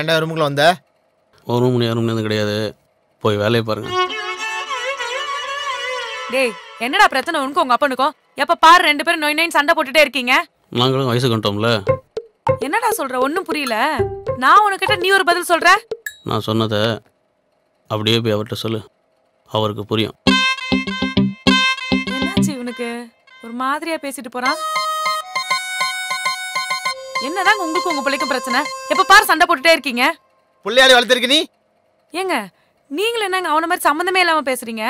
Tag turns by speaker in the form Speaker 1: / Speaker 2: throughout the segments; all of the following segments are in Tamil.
Speaker 1: ஏன்டா ரூமுக்குள்ள வந்த
Speaker 2: ஒரு மணி ஆறு மணி கிடையாது போய் வேலையை பாருங்க
Speaker 3: டேய் என்னடா பிரச்சனை உனக்கும் உங்க அப்பனுக்கும் எப்ப பாரு ரெண்டு பேரும் நொய் நொயின் சண்டை போட்டுட்டே இருக்கீங்க
Speaker 2: நாங்களும் வயசு கண்டோம்ல
Speaker 3: என்னடா சொல்ற ஒண்ணும் புரியல நான் உனக்கிட்ட நீ ஒரு பதில் சொல்ற
Speaker 2: நான் சொன்னதை அப்படியே போய் அவர்கிட்ட சொல்லு அவருக்கு புரியும்
Speaker 3: என்னாச்சு இவனுக்கு ஒரு மாதிரியா பேசிட்டு போறான் என்னதாங்க உங்களுக்கு உங்க பிள்ளைக்கும் பிரச்சனை எப்ப பாரு சண்டை போட்டுட்டே இருக்கீங்க
Speaker 1: புள்ளையாடி வளர்த்துருக்கு நீ
Speaker 3: ஏங்க நீங்களும் என்னங்க அவன மாதிரி சம்மந்தமே இல்லாம பேசுறீங்க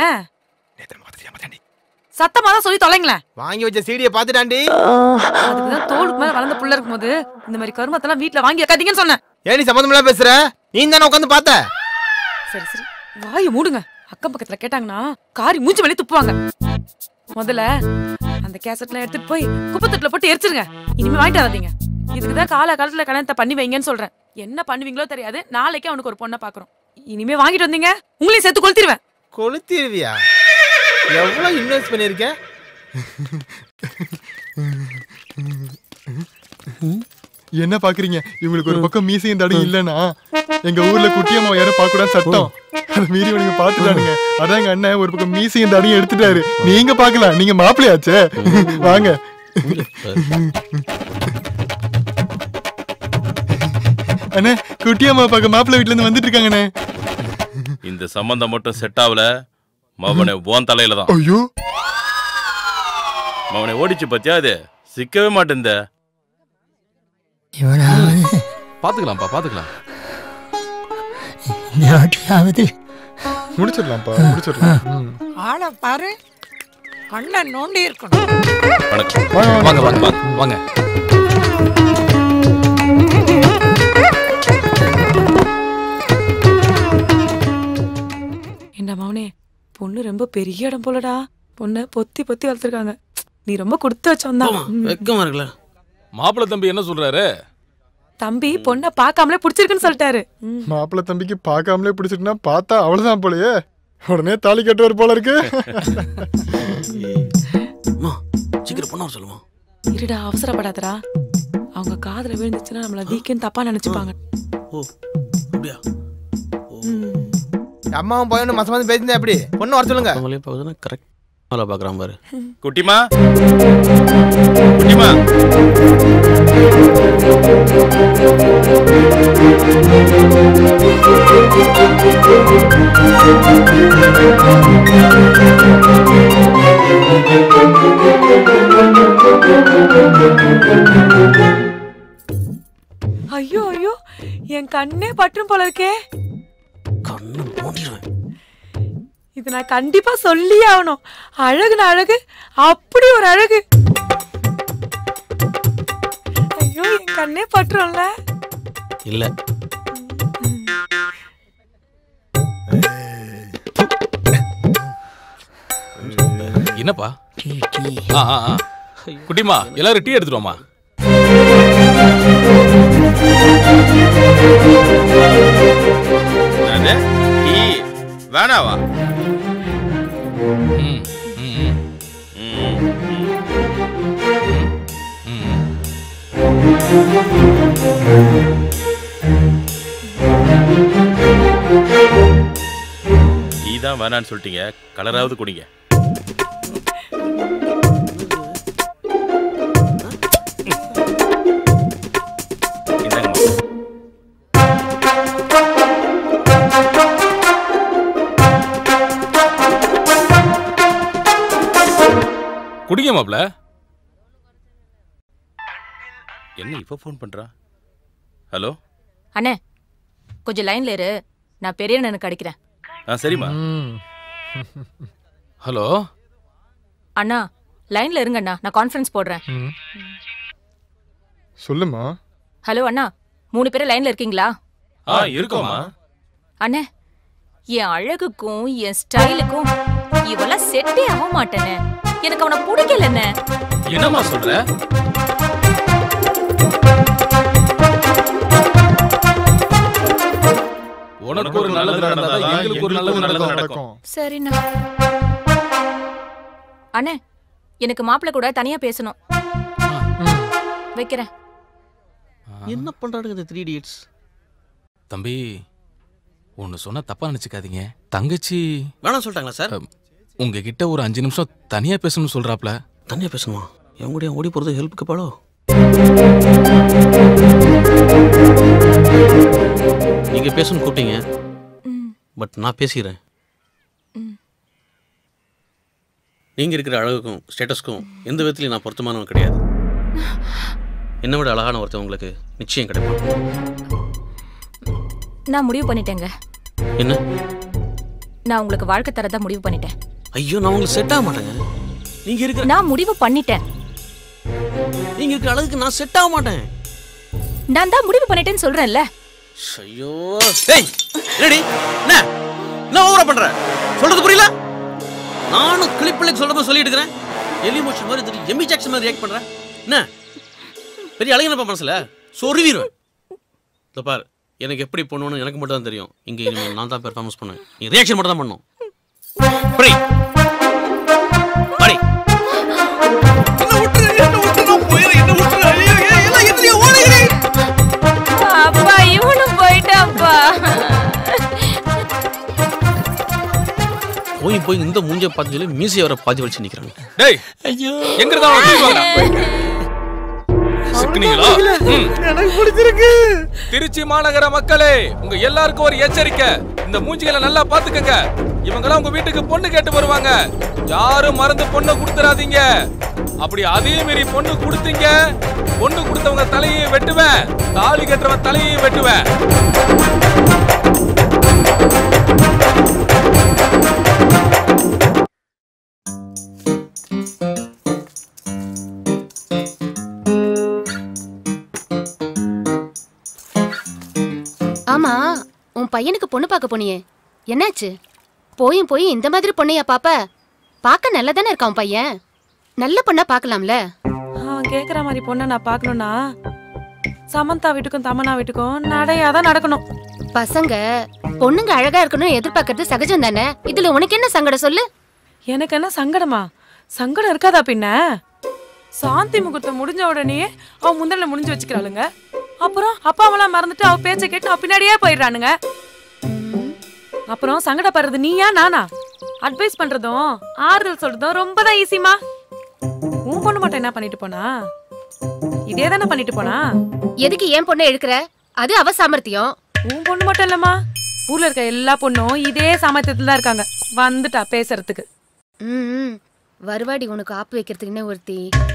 Speaker 3: சத்தமா தான் சொல்லி தொலைங்களேன்
Speaker 1: வாங்கி வச்ச சீடியை பார்த்துட்டாண்டி
Speaker 3: அதுக்குதான் தோலுக்கு மேல வளர்ந்த புள்ள இருக்கும்போது இந்த மாதிரி கருமத்தெல்லாம் வீட்ல வாங்கி வைக்காதீங்கன்னு சொன்னேன்
Speaker 1: ஏன் நீ சம்மந்தமெல்லாம் பேசுற நீ தானே உட்காந்து பார்த்த
Speaker 3: சரி சரி வாயை மூடுங்க அக்கம் பக்கத்துல கேட்டாங்கன்னா காரி மூஞ்சி மேலே துப்புவாங்க முதல்ல அந்த கேசட்லாம் எடுத்துட்டு போய் குப்பத்தட்டுல போட்டு எரிச்சிருங்க இனிமே வாங்கிட்டு வராதீங்க இதுக்குதான் கால காலத்துல கல்யாணத்தை பண்ணி வைங்கன்னு சொல்றேன் என்ன பண்ணுவீங்களோ தெரியாது நாளைக்கு அவனுக்கு ஒரு பொண்ணை பாக்குறோம் இனிமே வாங்கிட்டு வந்தீங்க உங்களையும் சேர்த்து கொளுத்திடுவேன்
Speaker 1: கொளுத்திருவியா எவ்வளவு இன்வெஸ்ட் பண்ணிருக்க
Speaker 4: என்ன பாக்குறீங்க இவங்களுக்கு ஒரு பக்கம் மீசையும் தடையும் இல்லைன்னா எங்க ஊர்ல குட்டியம்மா யாரும் பார்க்க கூடாது சட்டம் அதை மீறி இவனுங்க பாத்துட்டானுங்க அதான் எங்க அண்ணன் ஒரு பக்கம் மீசையும் தடையும் எடுத்துட்டாரு நீங்க பாக்கலாம் நீங்க மாப்பிள்ளையாச்சே வாங்க அண்ணே குட்டியம்மா பார்க்க மாப்பிள்ளை வீட்டுல இருந்து வந்துட்டு இருக்காங்கண்ணே
Speaker 5: இந்த சம்பந்தம் மட்டும் செட் ஆகல மவனை ஓன் தலையில தான்
Speaker 4: ஐயோ
Speaker 5: மவனை ஓடிச்சு பத்தியா அது சிக்கவே மாட்டேந்த
Speaker 6: இவனாவது
Speaker 7: பாத்துக்கலாம்ப்பா பாத்துக்கலாம்
Speaker 6: இந்த வாட்டியாவது
Speaker 4: முடிச்சிடலாம்ப்பா முடிச்சிடலாம் ம்.
Speaker 8: ஆளை பாரு கண்ணை நோண்டி இருக்கணும்
Speaker 5: வணக்கம்
Speaker 7: வாங்க வாங்க வாங்க வாங்க
Speaker 3: ஏண்டா மவனே பொண்ணு ரொம்ப பெரிய இடம் போலடா பொண்ணை பொத்தி பொத்தி வளர்த்துருக்காங்க நீ ரொம்ப கொடுத்து வச்சோம்தான் ம்.
Speaker 2: வெக்கமா இருக்குல்ல
Speaker 7: மாப்பிள்ளை தம்பி என்ன சொல்றாரு
Speaker 3: தம்பி பொண்ணை பார்க்காமலே பிடிச்சிருக்குன்னு சொல்லிட்டாரு ம்.
Speaker 4: மாப்பிள்ளை தம்பிக்கு பார்க்காமலே பிடிச்சிட்டுனா பார்த்தா அவ்வளவுதான் போலயே உடனே தாலி கட்டுவார் போல இருக்கு
Speaker 2: அம்மா சீக்கிரம் பொண்ணு வர சொல்லுமா
Speaker 3: இருடா அவசரப்படாதடா அவங்க காதுல விழுந்துச்சுன்னா நம்மள வீக்கேன்னு தப்பா நினைச்சுப்பாங்க
Speaker 2: ஓ அப்படியா
Speaker 3: ம்.
Speaker 1: அம்மாவும் பையனும் மசம் வந்து பேசியிருந்தா எப்படி பொண்ணு வர சொல்லுங்க
Speaker 2: அவங்களே பார்க்குதுன்னா கரெக்ட் வேலை பார்க்குறான் பாரு
Speaker 5: குட்டிமா குட்டிமா
Speaker 3: ஐயோ ஐயோ என் கண்ணே பற்றும் போல இருக்கே
Speaker 2: கண்ணு மூடிடுவேன்
Speaker 3: இது நான் கண்டிப்பா சொல்லியே ஆகணும் அழகுன அழகு அப்படி ஒரு அழகு ஐயோ என் கண்ணே பற்றும்ல
Speaker 2: இல்லை
Speaker 7: என்னப்பா
Speaker 6: டீ டீ
Speaker 7: ஆ ஆ ஆ. குட்டிமா எல்லாரும் டீ எடுத்துட்டு வாமா
Speaker 5: என்னது டீ வேணாவா
Speaker 7: ம் ம் ம்
Speaker 5: ம், ம்.
Speaker 7: ம்
Speaker 5: டீ தான் வேணான்னு சொல்லிட்டீங்க கலராவது குடிங்க இந்தாங்கம்மா.
Speaker 7: குடிங்க மாப்பிள்ள
Speaker 5: என்ன இப்ப ஃபோன் பண்றா ஹலோ
Speaker 9: அண்ணே கொஞ்சம் லைன்ல இரு நான் பெரிய அண்ணனுக்கு அடிக்கிறேன்
Speaker 5: ஆ சரிம்மா
Speaker 4: ம்.
Speaker 7: ஹலோ
Speaker 9: அண்ணா லைன்ல இருங்க அண்ணா நான் கான்ஃபரன்ஸ் போடுறேன்
Speaker 4: ம். சொல்லுமா
Speaker 9: ஹலோ அண்ணா மூணு பேரும் லைன்ல இருக்கீங்களா
Speaker 5: ஆ இருக்கோம்மா
Speaker 9: அண்ணே என் அழகுக்கும் என் ஸ்டைலுக்கும் இவெல்லாம் செட்டே ஆக மாட்டேனே எனக்கு அவனை பிடிக்கல அண்ணே
Speaker 7: என்னம்மா சொல்ற உனக்கு ஒரு நல்லது நடந்தாதான் எங்களுக்கு ஒரு நல்லது நடக்கும்
Speaker 5: நடக்கும்.
Speaker 9: சரிண்ணா அண்ணே எனக்கு மாப்பிள்ளை கூட தனியா பேசணும் வைக்கிறேன்
Speaker 2: என்ன பண்ணுறானுங்க இந்த த்ரீ இடியட்ஸ்
Speaker 7: தம்பி ஒன்னு சொன்னா தப்பா நினைச்சுக்காதீங்க தங்கச்சி
Speaker 2: வேணாம் சொல்லிட்டாங்களா சார்
Speaker 7: உங்ககிட்ட ஒரு அஞ்சு நிமிஷம் தனியா பேசணும்னு சொல்றாப்ல
Speaker 2: தனியாக பேசணுமா என் கூட ஓடி போகிறது ஹெல்ப்புக்கு பாடோ நீங்கள் பேசணும்னு கூப்பிட்டீங்க பட் நான் பேசிக்கிறேன் நீங்கள் இருக்கிற அழகுக்கும் ஸ்டேட்டஸ்க்கும் எந்த விதத்துலையும் நான் பொருத்தமானவன் கிடையாது என்னை விட அழகான ஒருத்தன் உங்களுக்கு நிச்சயம் கிடைப்பான்
Speaker 9: நான் முடிவு பண்ணிட்டேங்க
Speaker 2: என்ன
Speaker 9: நான் உங்களுக்கு வாழ்க்கை தரதா முடிவு பண்ணிட்டேன்
Speaker 2: ஐயோ நான் உங்களுக்கு செட் ஆக மாட்டேங்க நீங்கள் இருக்கிற
Speaker 9: நான் முடிவு பண்ணிட்டேன்
Speaker 2: நீங்கள் இருக்கிற அழகுக்கு நான் செட் ஆக மாட்டேன்
Speaker 9: நான் தான் முடிவு பண்ணிட்டேன்னு சொல்றேன்ல
Speaker 2: ஐயோ டேய் ரெடி என்ன என்ன ஓவரா பண்ற சொல்றது புரியல நானும் கிளிப்பிள்ளைக்கு சொல்ற மாதிரி சொல்லிட்டு இருக்கிறேன் எலி மோஷன் மாதிரி தெரியும் எமி ஜாக்சன் மாதிரி ரியாக்ட் பண்றேன் என்ன பெரிய அழகினப்பா மனசுல சொருவிடுவேன் இந்த பார் எனக்கு எப்படி பண்ணணும்னு எனக்கு மட்டும் தான் தெரியும் இங்க இனிமேல் நான் தான் பெர்ஃபார்மன்ஸ் பண்ணுவேன் நீ ரியாக்ஷன் மட்டும் தான் பண்ணணும் புரி படி
Speaker 9: அப்பா இவனும் போயிட்டான்ப்பா
Speaker 2: போய் போய் இந்த மூஞ்ச பார்த்து சொல்லி மீசையை வர பாதி வச்சு நிக்கிறாங்க
Speaker 7: டேய் ஐயோ எங்க இருந்தா சிக்கினீங்களா ம்.
Speaker 1: எனக்கு பிடிச்சிருக்கு
Speaker 7: திருச்சி மாநகர மக்களே உங்க எல்லாருக்கும் ஒரு எச்சரிக்கை இந்த மூஞ்சிகளை நல்லா பாத்துக்கங்க இவங்கெல்லாம் உங்க வீட்டுக்கு பொண்ணு கேட்டு வருவாங்க யாரும் மறந்து பொண்ணு கொடுத்துறாதீங்க அப்படி அதே மீறி பொண்ணு கொடுத்தீங்க பொண்ணு கொடுத்தவங்க தலையை வெட்டுவேன் தாலி கட்டுறவன் தலையை வெட்டுவேன்
Speaker 6: ஆமா உன் பையனுக்கு பொண்ணு பார்க்க போனியே என்னாச்சு போயும் போய் இந்த மாதிரி பொண்ணையா பாப்ப பார்க்க நல்லா தானே இருக்கான் உன் பையன் நல்ல பொண்ணா பார்க்கலாம்ல
Speaker 3: அவன் கேக்குற மாதிரி பொண்ணை நான் பார்க்கணும்னா சமந்தா வீட்டுக்கும் தமனா வீட்டுக்கும் நடையாதான் நடக்கணும்
Speaker 6: பசங்க பொண்ணுங்க அழகா இருக்கணும்னு எதிர்பார்க்கறது சகஜம் தானே இதுல உனக்கு என்ன சங்கடம் சொல்லு
Speaker 3: எனக்கு என்ன சங்கடமா சங்கடம் இருக்காதா பின்ன சாந்தி முகூர்த்தம் முடிஞ்ச உடனே அவன் முந்தல முடிஞ்சு வச்சுக்கிறாளுங்க அப்புறம் அப்பா அம்மாலாம் மறந்துட்டு அவ பேச்சை கேட்டு அவ பின்னாடியே போயிடுறானுங்க அப்புறம் சங்கடப்படுறது நீயா நானா அட்வைஸ் பண்றதும் ஆறுதல் சொல்றதும் ரொம்ப தான் ஈஸிமா உன் பொண்ணு மட்டும் என்ன பண்ணிட்டு போனா இதே தானே பண்ணிட்டு போனா
Speaker 6: எதுக்கு ஏன் பொண்ணை எடுக்கிற அது அவ சாமர்த்தியம்
Speaker 3: உன் பொண்ணு மட்டும் இல்லம்மா ஊர்ல இருக்க எல்லா பொண்ணும் இதே சாமர்த்தியத்துல தான் இருக்காங்க வந்துட்டா பேசுறதுக்கு
Speaker 6: ம், ம் வருவாடி உனக்கு ஆப்பு வைக்கிறதுக்குன்னு ஒருத்தி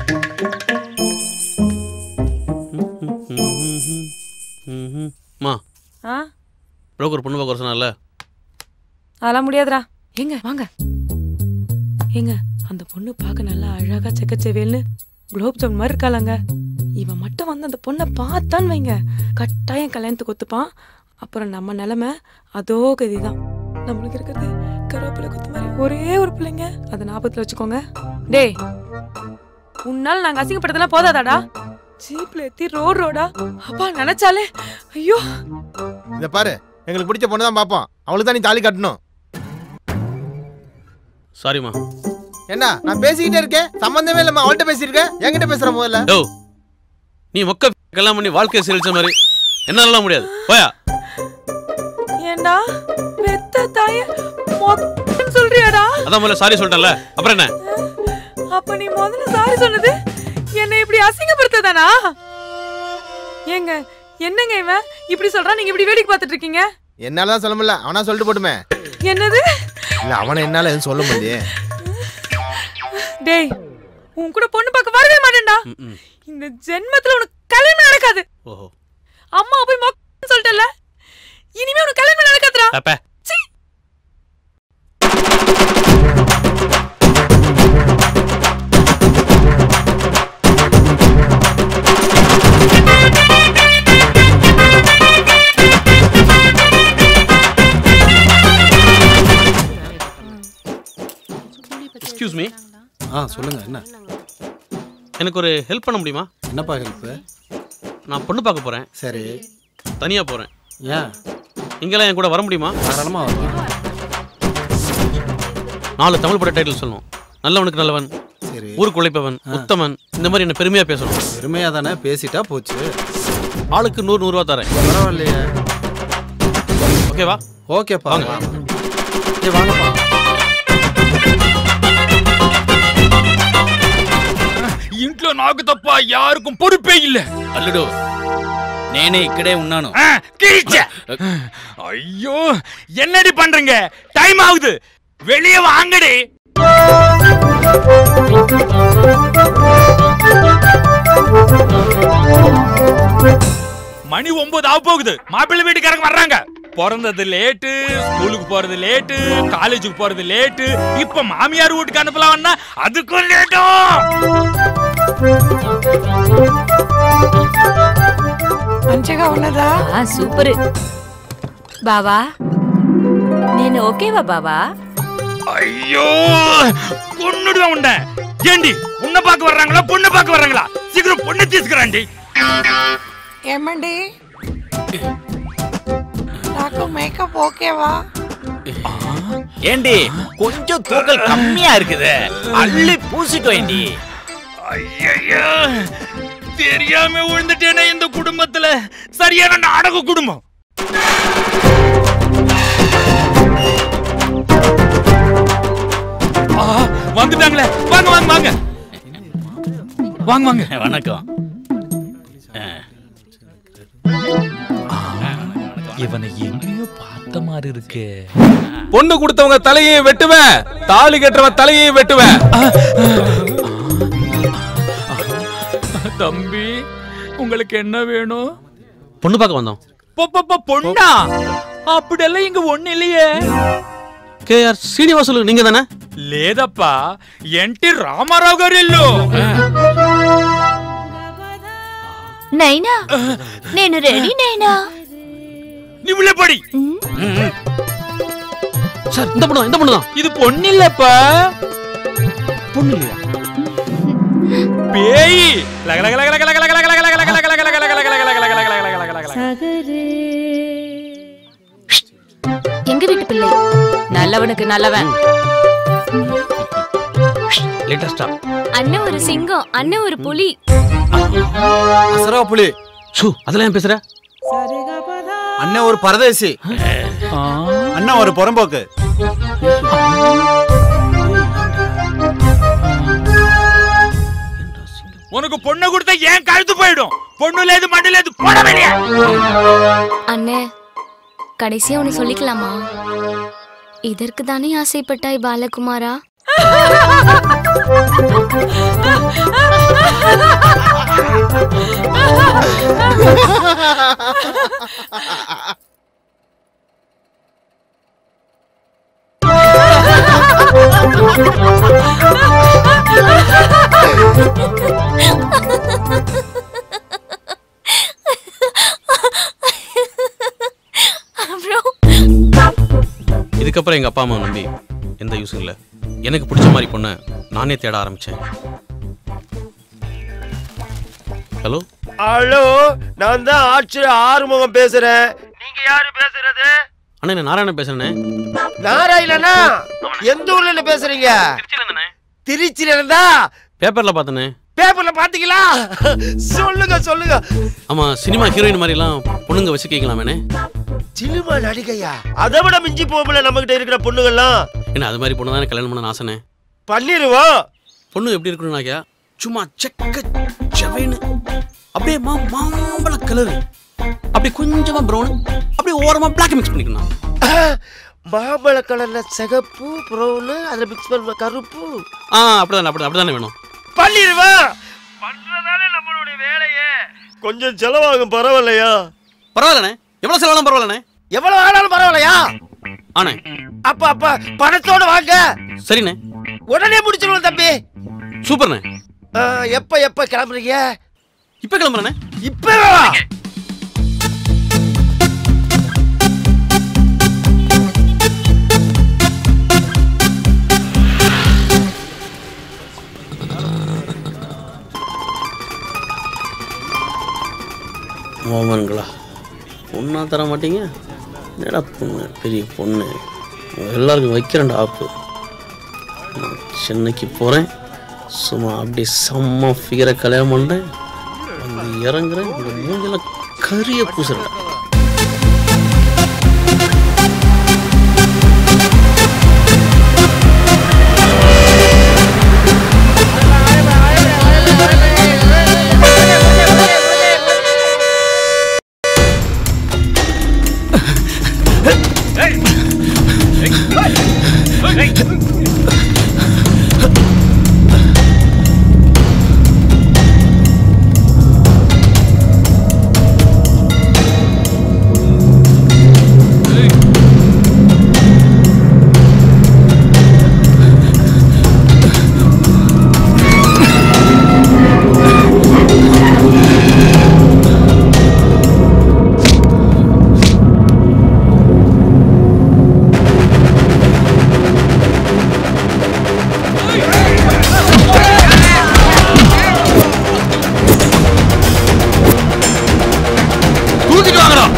Speaker 2: மா
Speaker 3: ஆ
Speaker 2: புரோக்கர் பொண்ணு பார்க்க சொன்னால
Speaker 3: அதெல்லாம் முடியாதுடா ஏங்க வாங்க ஏங்க அந்த பொண்ணு பார்க்க நல்லா அழகா செக்கச்செவேல்னு குலோப் ஜாமுன் மாதிரி இருக்காளாங்க இவன் மட்டும் வந்து அந்த பொண்ணை பார்த்தான்னு வைங்க கட்டாயம் கல்யாணத்துக்கு ஒத்துப்பான் அப்புறம் நம்ம நிலைமை அதோ கதிதான் நம்மளுக்கு இருக்கிறது கருவேப்பிலை குத்து மாதிரி ஒரே ஒரு பிள்ளைங்க அதை ஞாபகத்துல வச்சுக்கோங்க டேய் உன்னால நாங்க அசிங்கப்படுத்தலாம் போதாதாடா ஜீப்ல ஏத்தி ரோட் ரோடா அப்பா நினைச்சாலே ஐயோ
Speaker 1: இத பாரு எங்களுக்கு பிடிச்ச பொண்ணு தான் பார்ப்போம் அவளுக்கு தான் நீ தாலி கட்டணும்
Speaker 2: சாரிம்மா
Speaker 1: என்ன நான் பேசிக்கிட்டே இருக்கேன் சம்பந்தமே இல்லாம அவள்கிட்ட பேசியிருக்கேன் என்கிட்ட பேசுற முதல்ல
Speaker 2: யோ நீ மொக்க கல்யாணம் பண்ணி வாழ்க்கையை செழிச்ச மாதிரி என்னால முடியாது போயா
Speaker 3: ஏண்டா பெத்த தாய மொத்தம் சொல்றியாடா
Speaker 2: அதான் முதல்ல சாரி சொல்லிட்டேன்ல அப்புறம் என்ன
Speaker 3: அப்ப நீ முதல்ல சாரி சொன்னது என்னை இப்படி அசிங்கப்படுத்ததானா ஏங்க என்னங்க இவன் இப்படி சொல்றான் நீங்க இப்படி வேடிக்கை பார்த்துட்டு இருக்கீங்க
Speaker 1: என்னால தான் சொல்ல முடியல அவனா சொல்லிட்டு போட்டுமே
Speaker 3: என்னது
Speaker 1: இல்ல அவனை என்னால எதுவும் சொல்ல முடியலையே
Speaker 3: டேய் உன் கூட பொண்ணு பார்க்க வரவே மாட்டேன்டா
Speaker 2: ம், ம்.
Speaker 3: இந்த ஜென்மத்துல உனக்கு கல்யாணம் நடக்காது
Speaker 2: ஓஹோ
Speaker 3: அம்மா போய் மொக்கன்னு சொல்லிட்டல இனிமே உனக்கு கல்யாணம் நடக்காதுடா
Speaker 2: அப்ப
Speaker 3: சீ.
Speaker 2: எக்ஸ்கியூஸ் மீ
Speaker 10: ஆ சொல்லுங்க என்ன
Speaker 2: எனக்கு ஒரு ஹெல்ப் பண்ண முடியுமா
Speaker 10: என்னப்பா ஹெல்ப்பு
Speaker 2: நான் பொண்ணு பார்க்க போறேன்
Speaker 10: சரி
Speaker 2: தனியா போறேன்
Speaker 10: ஏன்
Speaker 2: இங்கெல்லாம் என் கூட வர முடியுமா
Speaker 10: தாராளமாக வரலாம்
Speaker 2: நாலு தமிழ் பட டைட்டில் சொல்லணும் நல்லவனுக்கு நல்லவன்
Speaker 10: சரி
Speaker 2: ஊருக்கு உழைப்பவன் உத்தமன் இந்த மாதிரி என்ன பெருமையா பேசணும்
Speaker 10: பெருமையாக தானே பேசிட்டா போச்சு
Speaker 2: ஆளுக்கு நூறு நூறுரூவா தரேன்
Speaker 10: பரவாயில்லையே
Speaker 2: ஓகேவா
Speaker 10: ஓகேப்பா
Speaker 2: வாங்க ஏய் வாங்கப்பா
Speaker 11: ఇంట్లో నాకు తప్ప యారుకు పొరుపే ఇల్ల
Speaker 12: అల్లుడు నేనే ఇక్కడే ఉన్నాను
Speaker 11: கிழிச்ச ஐயோ என்னடி பண்றீங்க டைம் ஆகுது வெளியே வாங்கடி மணி ஒன்பது ஆக போகுது மாப்பிள்ளை வீட்டுக்காரங்க வர்றாங்க பிறந்தது லேட்டு ஸ்கூலுக்கு போறது லேட்டு காலேஜுக்கு போறது லேட்டு இப்ப மாமியார் வீட்டுக்கு அனுப்பலாம்னா அதுக்கும்
Speaker 8: మంచిగా ఉన్నదా
Speaker 9: ఆ సూపర్ బావా నేను ఓకేవా బావా
Speaker 11: ஐயோ கொன்னுடுவேன் உண்ட ஏண்டி உன்னை பார்க்க வர்றாங்களா பொண்ணு பார்க்க வர்றாங்களா சீக்கிரம் பொண்ணு தீசுக்கிறாண்டி
Speaker 8: ఏమండి నాకు మేకప్ ఓకేవా
Speaker 12: ஏண்டி கொஞ்சம் தூக்கல் கம்மியா இருக்குது அள்ளி பூசிக்கோ ஏண்டி
Speaker 11: ஐயோ தெரியாம விழுந்துட்டேனே இந்த குடும்பத்துல சரியான நாடக குடும்பம் ஆ, வந்துட்டாங்களே வாங்க வாங்க வாங்க வாங்க வாங்க
Speaker 12: வணக்கம்
Speaker 11: இவனை எங்கேயோ பார்த்த மாதிரி இருக்கு
Speaker 7: பொண்ணு கொடுத்தவங்க தலையையும் வெட்டுவேன் தாலி கட்டுறவன் தலையையும் வெட்டுவேன்
Speaker 11: தம்பி உங்களுக்கு என்ன வேணும்
Speaker 2: பொண்ணு பார்க்க வந்தோம்
Speaker 11: பொ- பொ- பொ- பொண்ணா அப்படியெல்லாம் இங்க ஒண்ணு இல்லையே
Speaker 2: கேஆர் சீனிவாசுலு நீங்க தானே
Speaker 11: లేదప్పా ఎన్టీ రామారావు గారు ఇల్లు
Speaker 13: నైనా నేను రెడీ నైనా
Speaker 11: నివులే పడి
Speaker 2: சார் இந்த பொண்ணு தான், இந்த பொண்ணு தான்
Speaker 11: ఇది పొన్నిల్లప్పా
Speaker 2: பொண்ணு இல்லையா
Speaker 11: పేయి
Speaker 6: எங்க வீட்டு பிள்ளை
Speaker 9: நல்லவனுக்கு நல்லவன்
Speaker 2: லேட்டஸ்டா
Speaker 13: அண்ணன் ஒரு சிங்கம் அண்ணன் ஒரு புலி
Speaker 1: அசரா புலி
Speaker 2: சு அதெல்லாம் ஏன் பேசுற
Speaker 1: அண்ணன் ஒரு பரதேசி அண்ணன் ஒரு புறம்போக்கு
Speaker 11: உனக்கு பொண்ணு கொடுத்தா ஏன் கழுத்து போயிடும் பொண்ணு லேது மண்ணு லேது போட வெளியே
Speaker 13: அண்ணே கடைசியா ஒன்னு சொல்லிக்கலாமா இதற்கு தானே ஆசைப்பட்டாய் பாலகுமாரா அப்புறம்
Speaker 2: இதுக்கப்புறம் எங்க அப்பா அம்மா நம்பி எந்த யூஸும் இல்லை எனக்கு பிடிச்ச மாதிரி பொண்ணை நானே தேட ஆரம்பிச்சேன் ஹலோ
Speaker 14: ஹலோ நான் தான் ஆட்சியர் ஆறுமுகம் பேசுறேன் நீங்க யாரு பேசுறது
Speaker 2: அண்ணா நான் நாராயணன் பேசுறேனே
Speaker 14: நாராயணனா எந்த ஊர்ல இருந்து பேசுறீங்க திருச்சியில இருந்தா
Speaker 2: பேப்பர்ல பார்த்தனே
Speaker 14: பேப்பர்ல பாத்தீங்களா சொல்லுங்க சொல்லுங்க
Speaker 2: ஆமா சினிமா ஹீரோயின் மாதிரி எல்லாம் பொண்ணுங்க வச்சு கேட்கலாமேனே
Speaker 14: சினிமா நடிகையா அதை விட மிஞ்சி போகல நம்ம கிட்ட இருக்கிற பொண்ணுங்கெல்லாம்
Speaker 2: என்ன அது மாதிரி பொண்ணு தானே கல்யாணம் பண்ண ஆசைனே
Speaker 14: பண்ணிருவோம்
Speaker 2: பொண்ணு எப்படி இருக்கணும்னாக்கியா சும்மா செக்க செவேன்னு அப்படியே மா மாம்பழ கலரு அப்படியே கொஞ்சமா ப்ரௌன் அப்படியே ஓரமா பிளாக் மிக்ஸ் பண்ணிக்கணும்
Speaker 14: மாம்பழ கலர்ல சிகப்பு ப்ரௌனு அதுல மிக்ஸ் பண்ண கருப்பு
Speaker 2: ஆ அப்படிதானே அப்படி அப்படிதானே வேணும்
Speaker 14: பண்ணிருவோம் பண்றதானே நம்மளுடைய வேலையே கொஞ்சம் செலவாகும் பரவாயில்லையா
Speaker 2: பரவாயில்லண்ணே எவ்வளவு செலவாலும் பரவாயில்லண்ணே
Speaker 14: எவ்வளவு ஆனாலும் பரவாயில்லையா
Speaker 2: ஆனே
Speaker 14: அப்ப அப்ப பணத்தோட வாங்க
Speaker 2: சரிண்ணே
Speaker 14: உடனே முடிச்சிருவோம் தம்பி
Speaker 2: சூப்பர்ண்ணே
Speaker 14: ஆ, எப்ப எப்ப கிளம்புறீங்க
Speaker 2: இப்ப கிளம்புறேண்ணே
Speaker 14: இப்ப வா
Speaker 2: மோமன்களா பொண்ணா தர மாட்டீங்க என்னடா பொண்ணு பெரிய பொண்ணு உங்க எல்லாருக்கும் வைக்கிறேன்டா ஆப்பு நான் சென்னைக்கு போகிறேன் சும்மா அப்படியே செம்ம ஃபிகரை கல்யாணம் பண்ணுறேன் வந்து இறங்குறேன் இந்த மூஞ்செல்லாம் கரிய பூசுறேன் தூக்கிட்டு வாங்கடா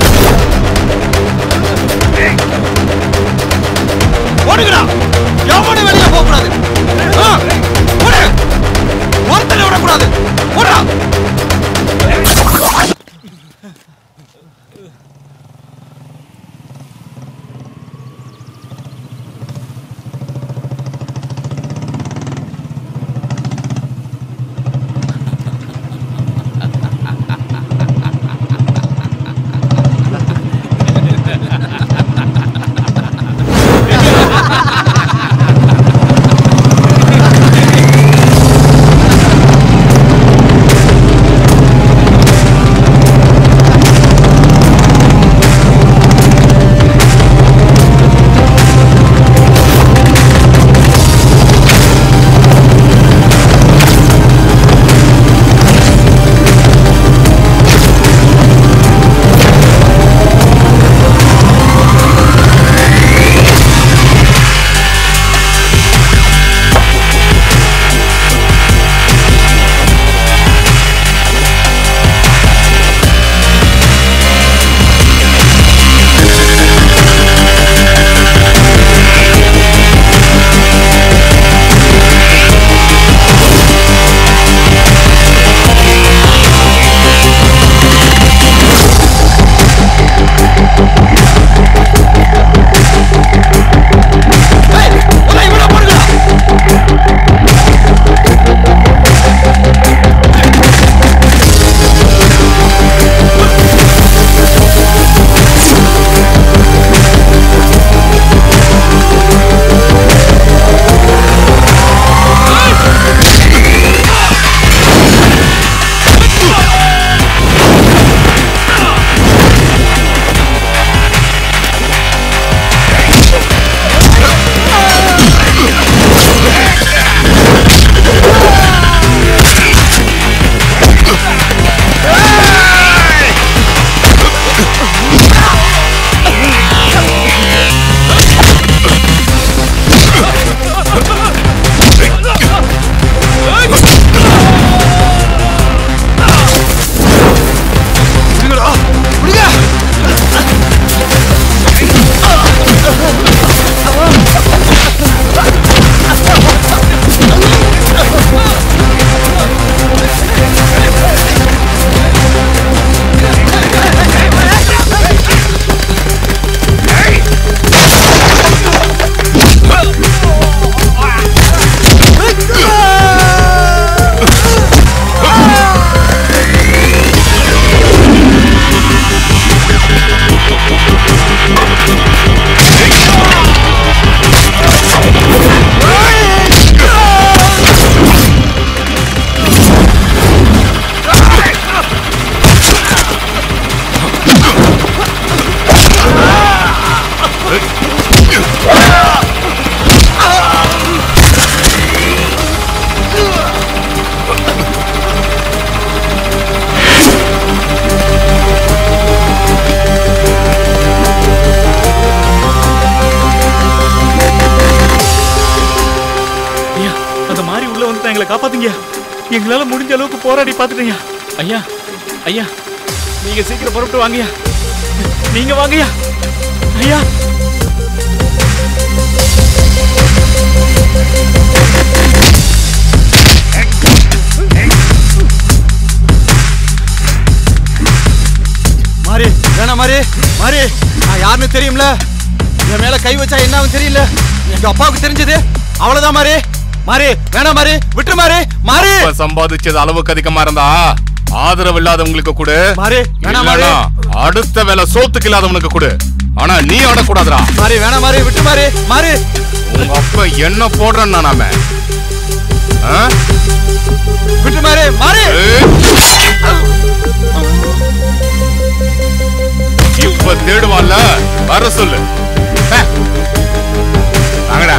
Speaker 2: ஓடுங்கடா எவனும் வெளியே போக கூடாது ஆ, ஓடு. ஒருத்தனை விடக்கூடாது ஓடுடா
Speaker 11: எங்களை காப்பாத்துங்க எங்களால முடிஞ்ச அளவுக்கு போராடி பார்த்துட்டீங்க ஐயா ஐயா நீங்க சீக்கிரம் புறப்பட்டு வாங்கய்யா நீங்க வாங்கய்யா ஐயா
Speaker 2: மாறி வேணாம் மாறி மாறி நான் யாருன்னு தெரியும்ல என் மேல கை வச்சா என்ன ஆகும் தெரியல எங்க அப்பாவுக்கு தெரிஞ்சது அவ்வளவுதான் மாறி மாறி வேணாம் மாறி விட்டு மாறி மாறி
Speaker 5: இப்ப சம்பாதிச்சது அளவுக்கு அதிகமா இருந்தா ஆதரவு இல்லாதவங்களுக்கு கொடு
Speaker 2: மாறி வேணாம் மாறி
Speaker 5: இல்லைன்னா அடுத்த வேலை சோத்துக்கு இல்லாதவனுக்கு கொடு
Speaker 15: ஆனா நீ ஆடக்கூடாதுடா
Speaker 11: மாறி வேணாம் மாறி விட்டு மாறி மாறி
Speaker 15: உங்க அப்பா என்ன போடுறான் நாம
Speaker 11: விட்டு மாறி மாறி
Speaker 15: இப்ப தேடுவான்ல வர சொல்லு ஹே. வாங்கடா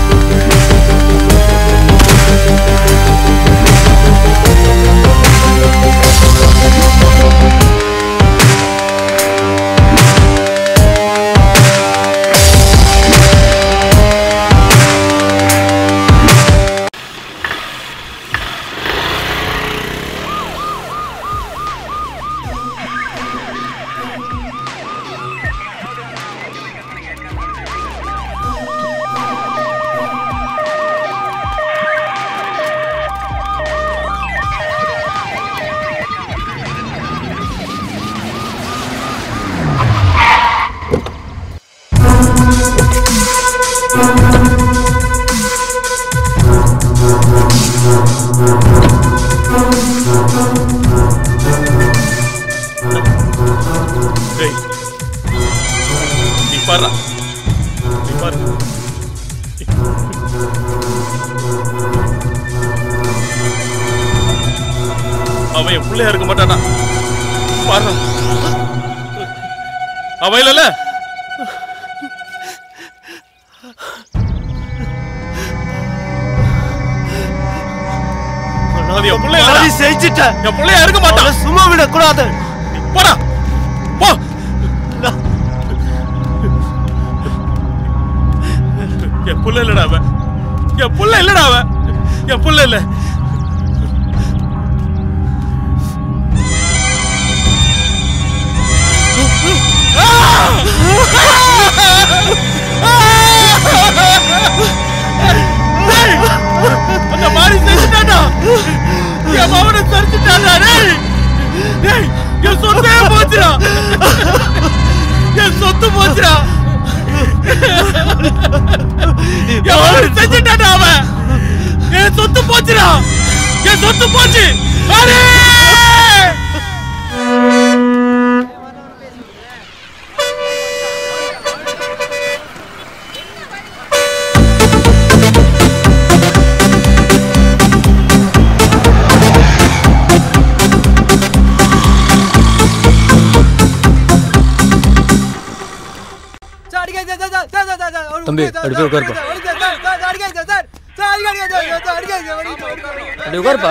Speaker 5: டேய் நீ பாரு நீ பாரு அவன் என் பிள்ளையா இருக்க மாட்டானா பாரு அவன் இல்லல அது என் பிள்ளை இல்லடா.
Speaker 14: செஞ்சுட்ட
Speaker 5: என் பிள்ளையா இருக்க மாட்டான்
Speaker 14: சும்மா விடக்கூடாது
Speaker 5: போடா போ என் புள்ள இல்லடா அவன் என் புள்ள இல்லடா அவன் என் புள்ள இல்ல டேய், அந்த மாதிரி செஞ்சுட்டாடா என் மவனை சரிச்சுட்டாடா டேய் டேய் என் சொத்தே போச்சுடா என் சொத்து போச்சுடா என் மவனை செஞ்சுட்டாடா அவன் என் சொத்து போச்சுடா என் சொத்து போச்சு அடே
Speaker 11: தம்பி அப்படி போய் உட்காருப்பா அப்படி உட்காருப்பா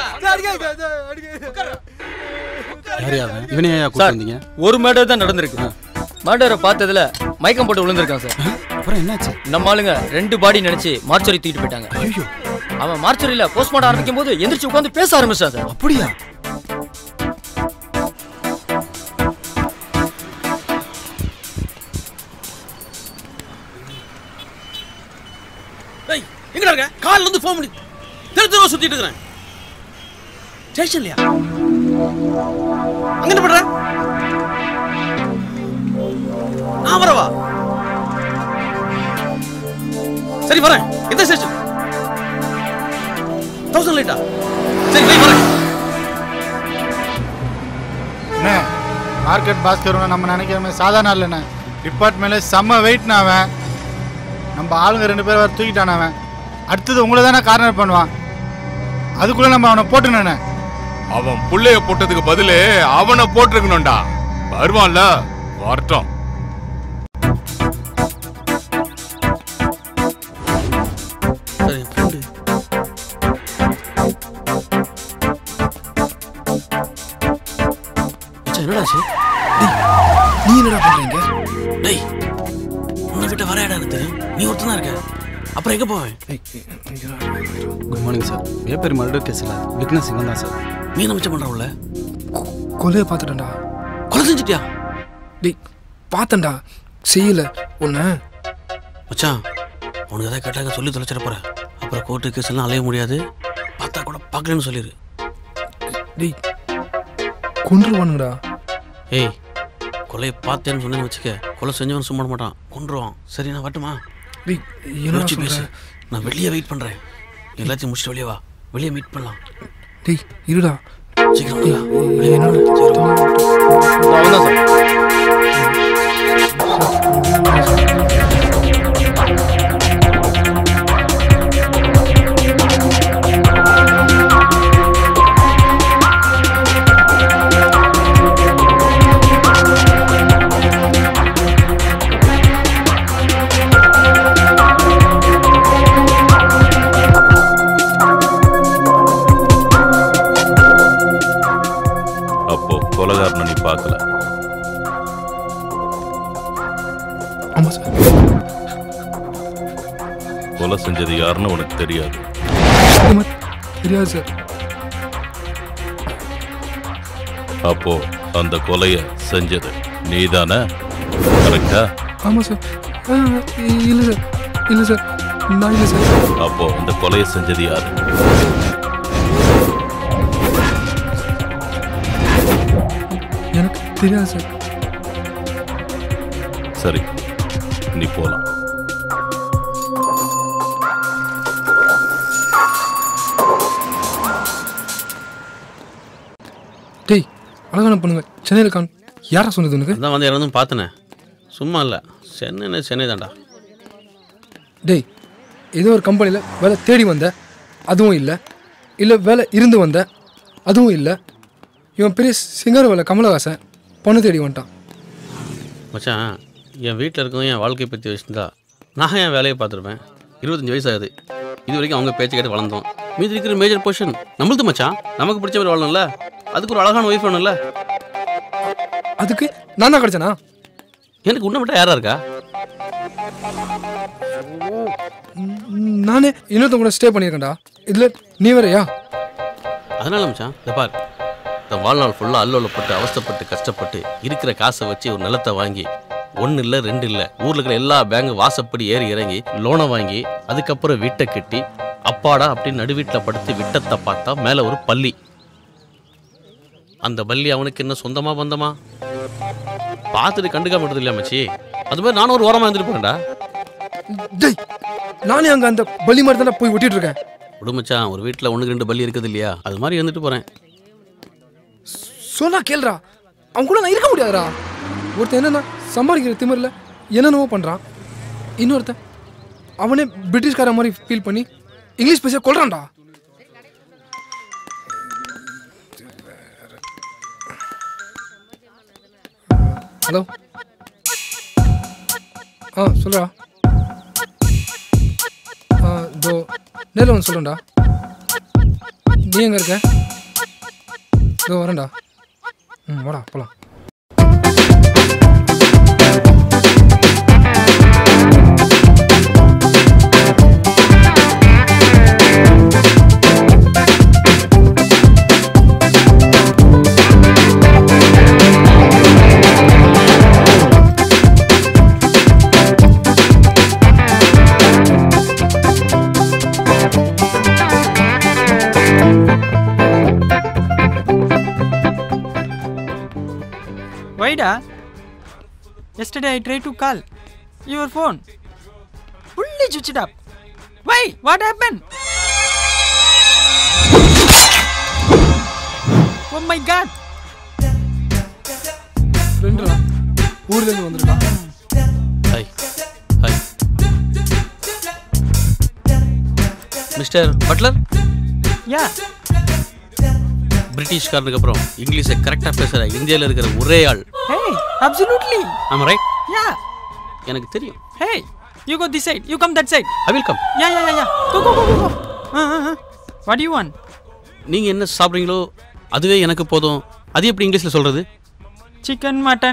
Speaker 10: யாரையா அவன் இவனே ஏன் கூட்டு
Speaker 11: சார்
Speaker 10: வந்தீங்க
Speaker 11: ஒரு மேடர் தான் நடந்திருக்கு மேடரை பார்த்ததுல மயக்கம் போட்டு விழுந்திருக்கான் சார்
Speaker 10: அப்புறம் என்னாச்சு
Speaker 11: நம்ம ஆளுங்க ரெண்டு பாடி நினைச்சு மார்ச்சரி தூக்கிட்டு போயிட்டாங்க
Speaker 10: ஐயோ
Speaker 11: அவன் மார்ச்சரியில போஸ்ட்மார்ட்டம் ஆரம்பிக்கும் போது எந்திரிச்சு உட்காந்து பேச ஆரம்பிச்சான் சார்
Speaker 10: அப்படியா
Speaker 2: டேய் எங்கடா இருக்க கால்ல இருந்து ஃபோன் பண்ணி தெரு தெருவா சுத்திட்டு இருக்கிறேன் ஸ்டேஷன்லயா அங்க என்ன பண்ற நான் வரவா சரி வரேன் எந்த ஸ்டேஷன் தௌசண்ட் லைட்டா சரி போய் வரேன்
Speaker 16: அண்ணே மார்க்கெட் பாஸ்கர் நம்ம நினைக்கிற மாதிரி சாதாரண இல்லைண்ணே டிபார்ட்மெண்ட்ல செம்ம வெயிட்ண்ணா அவன் நம்ம ஆளுங்க ரெண்டு பேர் வர தூக்கிட்டான அவன் அடுத்தது உங்களை தானே கார்னர் பண்ணுவான் அதுக்குள்ள நம்ம அவனை போட்டுனே
Speaker 15: அவன் புள்ளைய போட்டதுக்கு பதிலு அவனை போட்டிருக்கணும்டா வருவான்ல வரட்டும்
Speaker 2: சரி ஃப்ரெண்டு மச்சான் என்னடா ஆச்சு
Speaker 10: நீ என்னடா பண்றீங்க
Speaker 2: டேய் உன்னை விட்டு வர இடம் இருக்கு நீ ஒருத்தன் தான் இருக்க அப்புறம் எங்க போவேன்
Speaker 10: good morning sir Vepery murder கேஸ்ல விக்னஸ் இவன் தான் சார்
Speaker 2: நீ என்ன மிச்சம் பண்ற உள்ள
Speaker 17: கொலையை பார்த்துட்டேன்டா
Speaker 2: கொலை செஞ்சுட்டியா
Speaker 17: டேய் பார்த்தேன்டா செய்யல உன்னை
Speaker 2: மச்சான் உனக்கு எதாவது கேட்டாங்க சொல்லி தொலைச்சிட போற அப்புறம் கோர்ட்டு கேஸ் எல்லாம் அலைய முடியாது பார்த்தா கூட பார்க்கலன்னு சொல்லிடு
Speaker 17: டேய் கொன்றுவானுங்கடா
Speaker 2: ஏய் கொலையை பார்த்தேன்னு சொன்னேன்னு வச்சுக்க கொலை செஞ்சவன் சும்மா விட மாட்டான் கொன்றுவான் சரி நான் வரட்டுமா
Speaker 17: டேய் என்னடா
Speaker 2: யோசிச்சு பேசு
Speaker 17: சொல்ற
Speaker 2: நான் வெளியே வெயிட் பண்றேன் எல்லாத்தையும் முடிச்சுட்டு வெளியே வா வெளியே மீட் பண்ணலாம்
Speaker 17: டேய் இருடா
Speaker 2: சீக்கிரம் வாடா. வெளியே meet
Speaker 17: என்னடா
Speaker 2: பண்ணலாம். சீக்கிரம் வா.
Speaker 11: அவன் தான் சார்
Speaker 18: அப்போ கொலகாரனை நீ பார்க்கல
Speaker 17: ஆமா சார்
Speaker 18: கொலை செஞ்சது யாருன்னு உனக்கு தெரியாது
Speaker 17: ஆமா, தெரியாது சார்
Speaker 18: அப்போ அந்த கொலைய செஞ்சது நீதானே கரெக்டா
Speaker 17: ஆமா சார் ஆ, இல்ல சார் இல்ல சார் நான் இல்ல சார்
Speaker 18: அப்போ இந்த கொலையை செஞ்சது யாரு
Speaker 17: எனக்கு தெரியாது சார்
Speaker 18: சரி நீ போலாம்
Speaker 17: டேய் அழகான பொண்ணுங்க சென்னையில் காணும் யாரா சொன்னது உனக்கு
Speaker 2: அதான் வந்து இறந்தும் பார்த்தனே சும்மா இல்லை சென்னை சென்னை தான்டா
Speaker 17: டேய் ஏதோ ஒரு கம்பெனியில் வேலை தேடி வந்த அதுவும் இல்லை இல்லை வேலை இருந்து வந்த அதுவும் இல்லை இவன் பெரிய சிங்கர் வேலை கமலஹாசன் பொண்ணு தேடி வந்துட்டான்
Speaker 2: மச்சான் என் வீட்டில் இருக்கவங்க என் வாழ்க்கையை பற்றி வச்சுருந்தா நான் என் வேலையை பார்த்துருப்பேன் இருபத்தஞ்சி வயசு ஆகுது இது வரைக்கும் அவங்க பேச்சு கேட்டு வளர்ந்தோம் மீதி இருக்கிற மேஜர் பொசிஷன் நம்மளுது மச்சான் நமக்கு பிடிச்ச மாதிரி வாழணும்ல அதுக்கு ஒரு அழகான ஒய்ஃப் வேணும்ல
Speaker 17: அதுக்கு நான் தான் கிடச்சேனா
Speaker 2: எனக்கு உன்னை மட்டும் யாரா இருக்கா
Speaker 17: நானே இன்னொருத்தன் கூட ஸ்டே பண்ணியிருக்கேன்டா இதில் நீ வேறயா
Speaker 2: அதனால மச்சான் இதை பார் இந்த வாழ்நாள் ஃபுல்லாக அல்லோலப்பட்டு அவஸ்தைப்பட்டு கஷ்டப்பட்டு இருக்கிற காசை வச்சு ஒரு நிலத்தை வாங்கி ஒன்று இல்லை ரெண்டு இல்லை ஊரில் இருக்கிற எல்லா பேங்க் வாசப்படி ஏறி இறங்கி லோனை வாங்கி அதுக்கப்புறம் வீட்டை கட்டி அப்பாடா அப்படின்னு நடு வீட்டில் படுத்து விட்டத்தை பார்த்தா மேலே ஒரு பள்ளி அந்த பள்ளி அவனுக்கு என்ன சொந்தமா பந்தமா பார்த்துட்டு கண்டுக்காம விடுறது இல்லையா மச்சி அது மாதிரி நானும் ஒரு ஓரமாக இருந்துட்டு போறேன்டா
Speaker 17: டேய் நானே அங்கே அந்த பலி மாதிரி தானே போய் ஒட்டிட்டு இருக்கேன்
Speaker 2: விடு மச்சான் ஒரு வீட்டில் ஒன்றுக்கு ரெண்டு பள்ளி இருக்குது இல்லையா அது மாதிரி இருந்துட்டு போகிறேன்
Speaker 17: சொன்னா கேளுடா அவன் கூட நான் இருக்க முடியாதுடா ஒருத்தன் என்னன்னா சம்பாதிக்கிற திமிரில் என்னென்னவோ பண்ணுறான் இன்னொருத்தன் அவனே பிரிட்டிஷ்கார மாதிரி ஃபீல் பண்ணி இங்கிலீஷ் பேச கொள்றான்டா ஹலோ ஆ சொல்றா ஆ இதோ நேரில் வந்து சொல்லுண்டா நீ எங்கே இருக்க இதோ வரேன்டா ம் வாடா போலாம்
Speaker 8: Whyda? Yesterday I tried to call your phone. Fully switched up. Why? What happened? Oh my god!
Speaker 17: ஃப்ரெண்டுடா ஊர்லேருந்து வந்திருக்கான்
Speaker 2: hi hi mister Butler
Speaker 8: Yeah.
Speaker 2: பிரிட்டிஷ்காரனுக்கு அப்புறம் இங்கிலீஷை கரெக்டாக பேசுகிற இந்தியாவில் இருக்கிற ஒரே ஆள்
Speaker 8: Hey, absolutely.
Speaker 2: ஆமாம் ரைட்
Speaker 8: Yeah.
Speaker 2: எனக்கு தெரியும்
Speaker 8: Hey, you go this side. You come that side.
Speaker 2: I will come
Speaker 8: Yeah, yeah, yeah, yeah. Go, go, go, go, go. Uh, uh, uh. What do you want?
Speaker 2: நீங்கள் என்ன சாப்பிட்றீங்களோ அதுவே எனக்கு போதும் அது எப்படி இங்கிலீஷில் சொல்கிறது
Speaker 8: Chicken, mutton.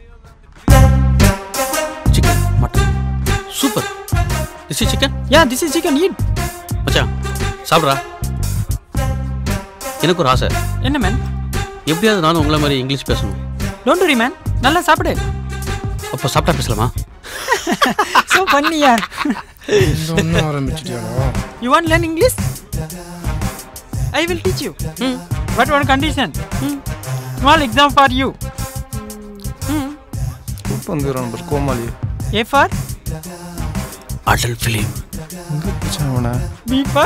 Speaker 2: Chicken mutton super this is chicken
Speaker 8: Yeah, this is chicken. Eat.
Speaker 2: மச்சான் சாப்பிட்றா எனக்கு ஒரு ஆசை
Speaker 8: என்ன மேன்
Speaker 2: எப்படியாவது நானும் உங்களை மாதிரி இங்கிலீஷ் பேசணும்
Speaker 8: டோன்ட் வரி மேன் நல்லா சாப்பிடு
Speaker 2: அப்போ சாப்பிட்டா பேசலாமா
Speaker 8: so funny யார்
Speaker 17: இந்த ஒன்றும் ஆரம்பிச்சிட்டியாடா
Speaker 8: You want learn English? I will teach you. But one condition. Small exam for you.
Speaker 4: வந்துடுறான் பஸ் கோமாளி
Speaker 8: A for
Speaker 2: அடல் ஃபிலிம்
Speaker 4: எங்கே பிடிச்சான் அவனை
Speaker 8: B for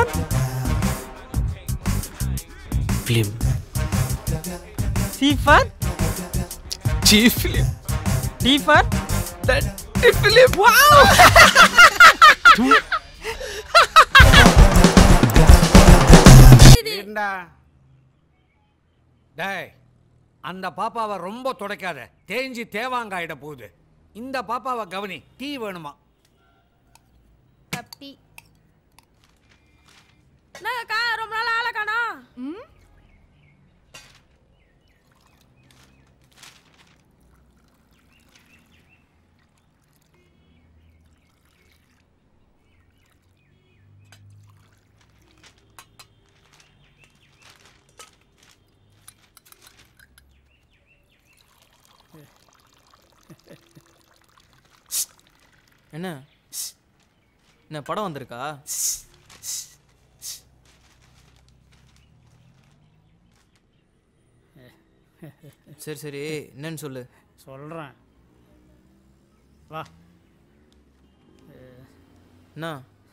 Speaker 2: film
Speaker 8: C for
Speaker 2: chief film
Speaker 8: D for
Speaker 5: நன்றி பிலிப்
Speaker 19: ஏண்டா டேய் அந்த பாப்பாவை ரொம்ப துடைக்காத தேஞ்சி தேவாங்காயிட போகுது இந்த பாப்பாவை கவனி டீ வேணுமா
Speaker 20: தப்பி
Speaker 3: என்னக்கா ரொம்ப நாள் ஆளை காணோம்
Speaker 8: என்ன என்ன படம் வந்திருக்கா சரி சரி என்னன்னு சொல்லு
Speaker 21: சொல்கிறேன் வா
Speaker 8: என்ன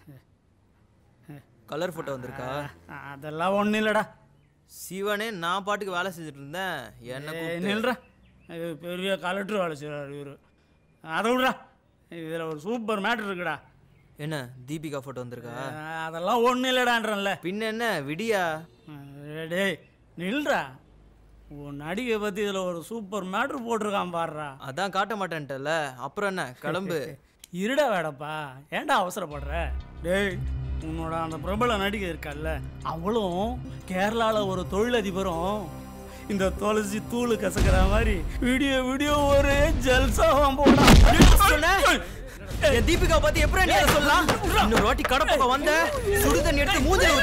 Speaker 8: கலர் ஃபோட்டோ வந்திருக்கா
Speaker 21: அதெல்லாம் ஒன்றும் இல்லைடா
Speaker 8: சிவனே நான் பாட்டுக்கு வேலை செஞ்சுட்டு இருந்தேன் என்ன
Speaker 21: ஏய்,
Speaker 8: கூப்பிட்டு-
Speaker 21: நில்றா இது பெரிய கலெக்டர் வேலை செய்கிறார் இவர் அதை விட்றா இதில் ஒரு சூப்பர் மேட்ரு இருக்குடா
Speaker 8: என்ன தீபிகா ஃபோட்டோ வந்திருக்கா
Speaker 21: அதெல்லாம் ஒன்றும் இல்லைடான்றல
Speaker 8: பின்ன என்ன விடியா
Speaker 21: டேய் நில்றா உன் நடிகை பற்றி இதில் ஒரு சூப்பர் மேட்ரு போட்டிருக்கான் பாடுறா
Speaker 8: அதான் காட்ட மாட்டேன்ட்டல அப்புறம் என்ன கிளம்பு
Speaker 21: இருடா வேடப்பா ஏன்டா அவசரப்படுற டேய் உன்னோட அந்த பிரபல நடிகை இருக்கல்ல அவளும் கேரளாவில் ஒரு தொழிலதிபரும் இந்த துளசி தூள் கசக்கிற மாதிரி வீடியோ வீடியோ ஒரே ஜல்சாவாம் போடா
Speaker 8: என் தீபிகா பத்தி எப்படி நீ அதை சொல்லலாம் இன்னொரு வாட்டி கடை பக்கம் வந்த சுடு தண்ணி எடுத்து மூஞ்சில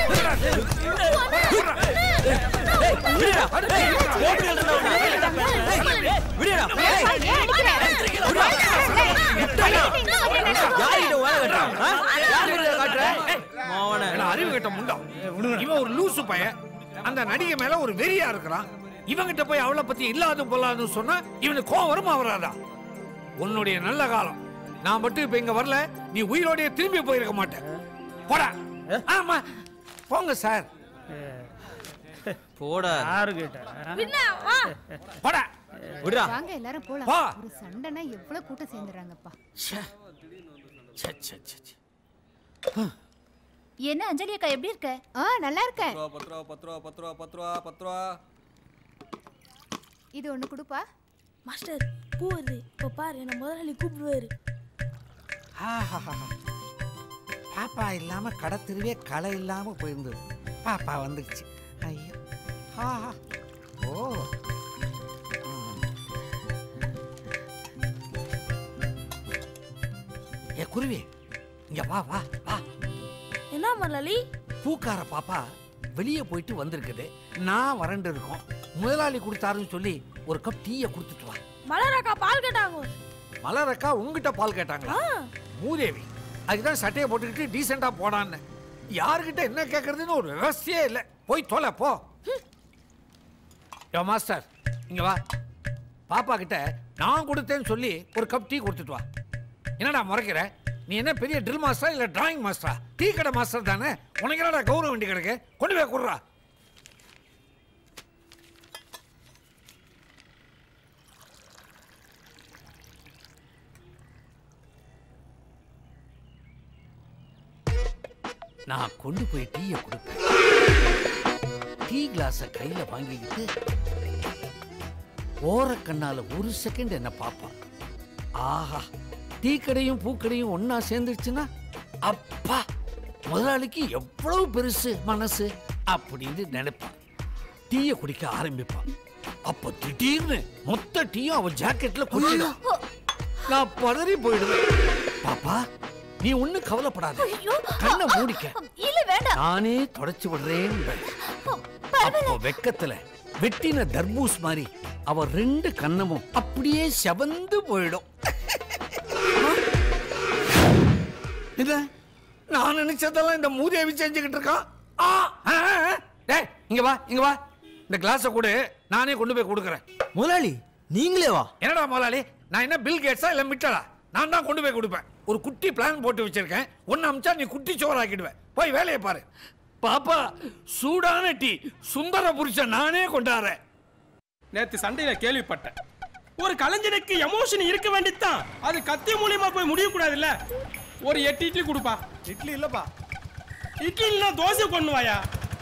Speaker 19: அறிவு கட்ட முண்டம் இவன் ஒரு லூசு பையன் அந்த நடிகை மேல ஒரு வெறியா இருக்கிறான் இவங்கிட்ட போய் அவளை பத்தி இல்லாத பொல்லாதுன்னு சொன்னா இவனுக்கு கோவம் வருமா வராதா உன்னுடைய நல்ல காலம் நான் மட்டும் இப்ப இங்க வரல நீ உயிரோடய திரும்பி போயிருக்க மாட்டேன் போடா ஆமா போங்க சார்
Speaker 8: போடா
Speaker 21: யாரு கேட்ட
Speaker 19: போடா
Speaker 8: விடுடா
Speaker 20: வாங்க எல்லாரும் போலாம்
Speaker 19: வா.
Speaker 20: ஒரு சண்டைனா எவ்வளவு கூட்டம் சேர்ந்துறாங்கப்பா
Speaker 13: என்ன அஞ்சலி அக்கா எப்படி இருக்க
Speaker 20: ஆ நல்லா இருக்கேன்
Speaker 7: பத்து ரூபா பத்து ரூபா பத்து ரூபா பத்து ரூபா பத்து ரூபா
Speaker 20: இது ஒண்ணு கொடுப்பா
Speaker 22: மாஸ்டர் பூ வருது இப்போ பாரு என்ன முதலாளி கூப்பிடுவாரு
Speaker 19: பாப்பா இல்லாம கடை தெருவே களை இல்லாம போயிருந்தது பாப்பா வந்துடுச்சு ஐயோ ஆஹா ஓ ம். ஏ குருவி இங்க வா வா வா
Speaker 22: என்ன முதலாளி
Speaker 19: பூக்கார பாப்பா வெளியே போயிட்டு வந்திருக்குது நான் வறண்டு இருக்கோம் முதலாளி கொடுத்தாருன்னு சொல்லி ஒரு கப் டீயை கொடுத்துட்டு வா
Speaker 22: மலரக்கா பால் கேட்டாங்க
Speaker 19: மலரக்கா உங்ககிட்ட பால் கேட்டாங்களா மூதேவி அதுதான் சட்டையை போட்டுக்கிட்டு டீசெண்டா போடான்னு யாருக்கிட்ட என்ன கேட்கறதுன்னு ஒரு விவசாயே இல்லை போய் தொலை போ யோ மாஸ்டர் இங்க வா பாப்பா கிட்ட நான் கொடுத்தேன்னு சொல்லி ஒரு கப் டீ கொடுத்துட்டு வா என்னடா முறைக்கிற நீ என்ன பெரிய ட்ரில் மாஸ்டரா இல்ல டிராயிங் மாஸ்டரா டீ கடை மாஸ்டர் தானே உனக்கு என்னடா கௌரவம் வேண்டி கிடக்கு கொண்டு போய் கொடுறா நான் கொண்டு போய் டீயை கொடுப்பேன் டீ கிளாஸை கையில வாங்கிக்கிட்டு ஓரக்கண்ணால ஒரு செகண்ட் என்ன பார்ப்பான் ஆஹா டீ கடையும் பூக்கடையும் ஒண்ணா சேர்ந்துருச்சுன்னா அப்பா முதலாளிக்கு எவ்வளவு பெருசு மனசு அப்படின்னு நினைப்பான் டீயை குடிக்க ஆரம்பிப்பான் அப்ப திடீர்னு மொத்த டீயும் அவன் ஜாக்கெட்ல குடிச்சிடும் நான் பதறி போயிடுவேன் பாப்பா நீ ஒண்ணும் கவலைப்படாத கண்ணை மூடிக்க
Speaker 13: இல்ல வேண்டாம்
Speaker 19: நானே தொடச்சு விடுறேன் அப்போ வெக்கத்துல வெட்டின தர்பூஸ் மாதிரி அவ ரெண்டு கண்ணமும் அப்படியே செவந்து போயிடும் இல்ல நான் நினைச்சதெல்லாம் இந்த மூதேவி செஞ்சுக்கிட்டு இருக்கான் ஆ, ஆ, ஆ. டேய் இங்க வா இங்க வா இந்த கிளாஸை கொடு நானே கொண்டு போய் கொடுக்குறேன் முதலாளி நீங்களே வா என்னடா முதலாளி நான் என்ன பில் கேட்ஸா இல்ல மிட்டலா நான் தான் கொண்டு போய் கொடுப்பேன் ஒரு குட்டி பிளான் போட்டு வச்சிருக்கேன் ஒன்னு அமிச்சா நீ குட்டி சோறாக்கிடுவேன் போய் வேலையை பாரு பாப்பா சூடான டீ சுந்தர புருஷன் நானே கொண்டாடுறேன்
Speaker 23: நேத்து சண்டையில கேள்விப்பட்டேன்
Speaker 6: ஒரு கலைஞனுக்கு எமோஷன் இருக்க வேண்டியதுதான் அது கத்தி மூலியமா போய் முடிய கூடாதுல்ல ஒரு எட்டு இட்லி கொடுப்பா
Speaker 12: இட்லி இல்லப்பா
Speaker 6: இட்லி இல்லைன்னா தோசை கொண்டு வாயா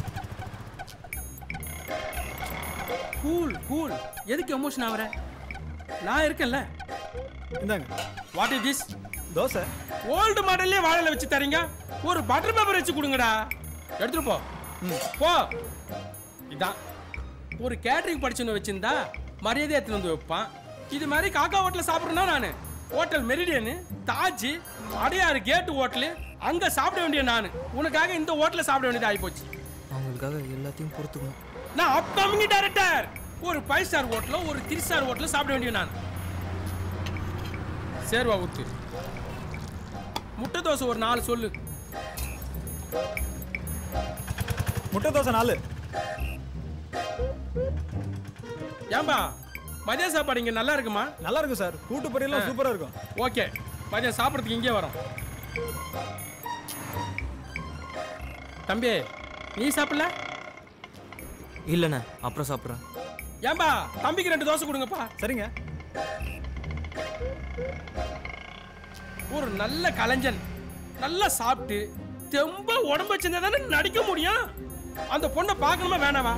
Speaker 6: கூல் கூல் எதுக்கு எமோஷன் ஆகுற நான் இருக்கேன்ல
Speaker 12: இந்தாங்க
Speaker 6: what is this
Speaker 12: dosa
Speaker 6: old மாடல்லே வாழையில வச்சு தரீங்க ஒரு பட்டர் பேப்பர் வச்சு கொடுங்கடா எடுத்துட்டு போ போ இதான் ஒரு கேட்டரிங் படிச்சுன்னு வச்சிருந்தா மரியாதை எடுத்துட்டு வந்து வைப்பான் இது மாதிரி காக்கா ஹோட்டலில் சாப்பிட்றேன்னா நான் hotel Meridien Taj Adyar gate hotel அங்கே சாப்பிட வேண்டிய நான் உனக்காக இந்த ஹோட்டலில் சாப்பிட வேண்டியது ஆகிப்போச்சு
Speaker 12: அவங்களுக்காக எல்லாத்தையும் பொறுத்துக்கணும்
Speaker 6: நான் அப்கமிங் டைரக்டர் ஒரு ஃபைவ் ஸ்டார் ஹோட்டலோ ஒரு த்ரீ ஸ்டார் ஹோட்டலோ சாப்பிட வேண்டிய நான் சேர்வா ஊத்து முட்டை தோசை ஒரு நாலு சொல்லு
Speaker 12: முட்டை தோசை நாலு
Speaker 6: ஏம்பா மதிய சாப்பாடு இங்க நல்லா இருக்குமா
Speaker 12: நல்லா இருக்கும் சார் கூட்டு பொரியலாம் சூப்பரா இருக்கும்
Speaker 6: ஓகே மதியம் சாப்பிட்றதுக்கு இங்கே வரோம் தம்பி நீ சாப்பிடல
Speaker 12: இல்லைண்ணே அப்புறம் சாப்பிட்றேன்
Speaker 6: ஏம்பா தம்பிக்கு ரெண்டு தோசை கொடுங்கப்பா
Speaker 12: சரிங்க
Speaker 6: ஒரு நல்ல கலைஞன் நல்லா சாப்பிட்டு தெம்ப உடம்பு வச்சிருந்தா தானே நடிக்க முடியும் அந்த பொண்ணை பார்க்கணுமா வேணாவா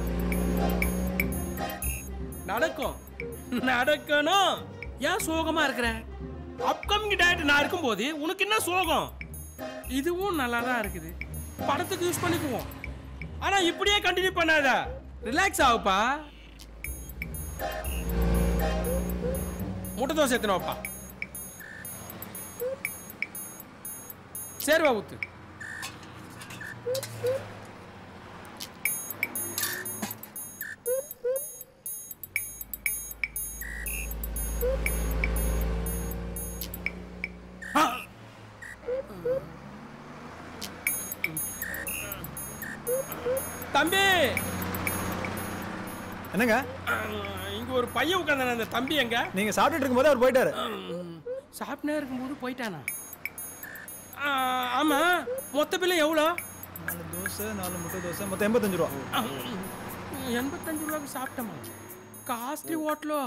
Speaker 6: நடக்கும் நடக்கணும் ஏன் சோகமா இருக்கிற அப்கமிங் டயட் நான் இருக்கும்போது உனக்கு என்ன சோகம் இதுவும் நல்லா தான் இருக்குது படத்துக்கு யூஸ் பண்ணிக்குவோம் ஆனா இப்படியே கண்டினியூ பண்ணாத ரிலாக்ஸ் ஆகுப்பா முட்டை தோசை எத்தனை வைப்பா சேர்வா ஊத்து தம்பி
Speaker 12: என்னங்க
Speaker 6: இங்க ஒரு பையன் உட்காந்தான அந்த தம்பி எங்க
Speaker 12: நீங்க சாப்பிட்டுட்டு இருக்கும்போது அவர் போயிட்டாரு
Speaker 6: சாப்பிட்டே இருக்கும்போது போயிட்டானா ஆ, ஆமா மொத்த பில்லு எவ்வளோ
Speaker 12: நாலு தோசை நாலு முட்டை தோசை மொத்தம் எண்பத்தஞ்சு ரூபா
Speaker 6: எண்பத்தஞ்சு ரூபாய்க்கு சாப்பிட்டோமா காஸ்ட்லி ஹோட்டலோ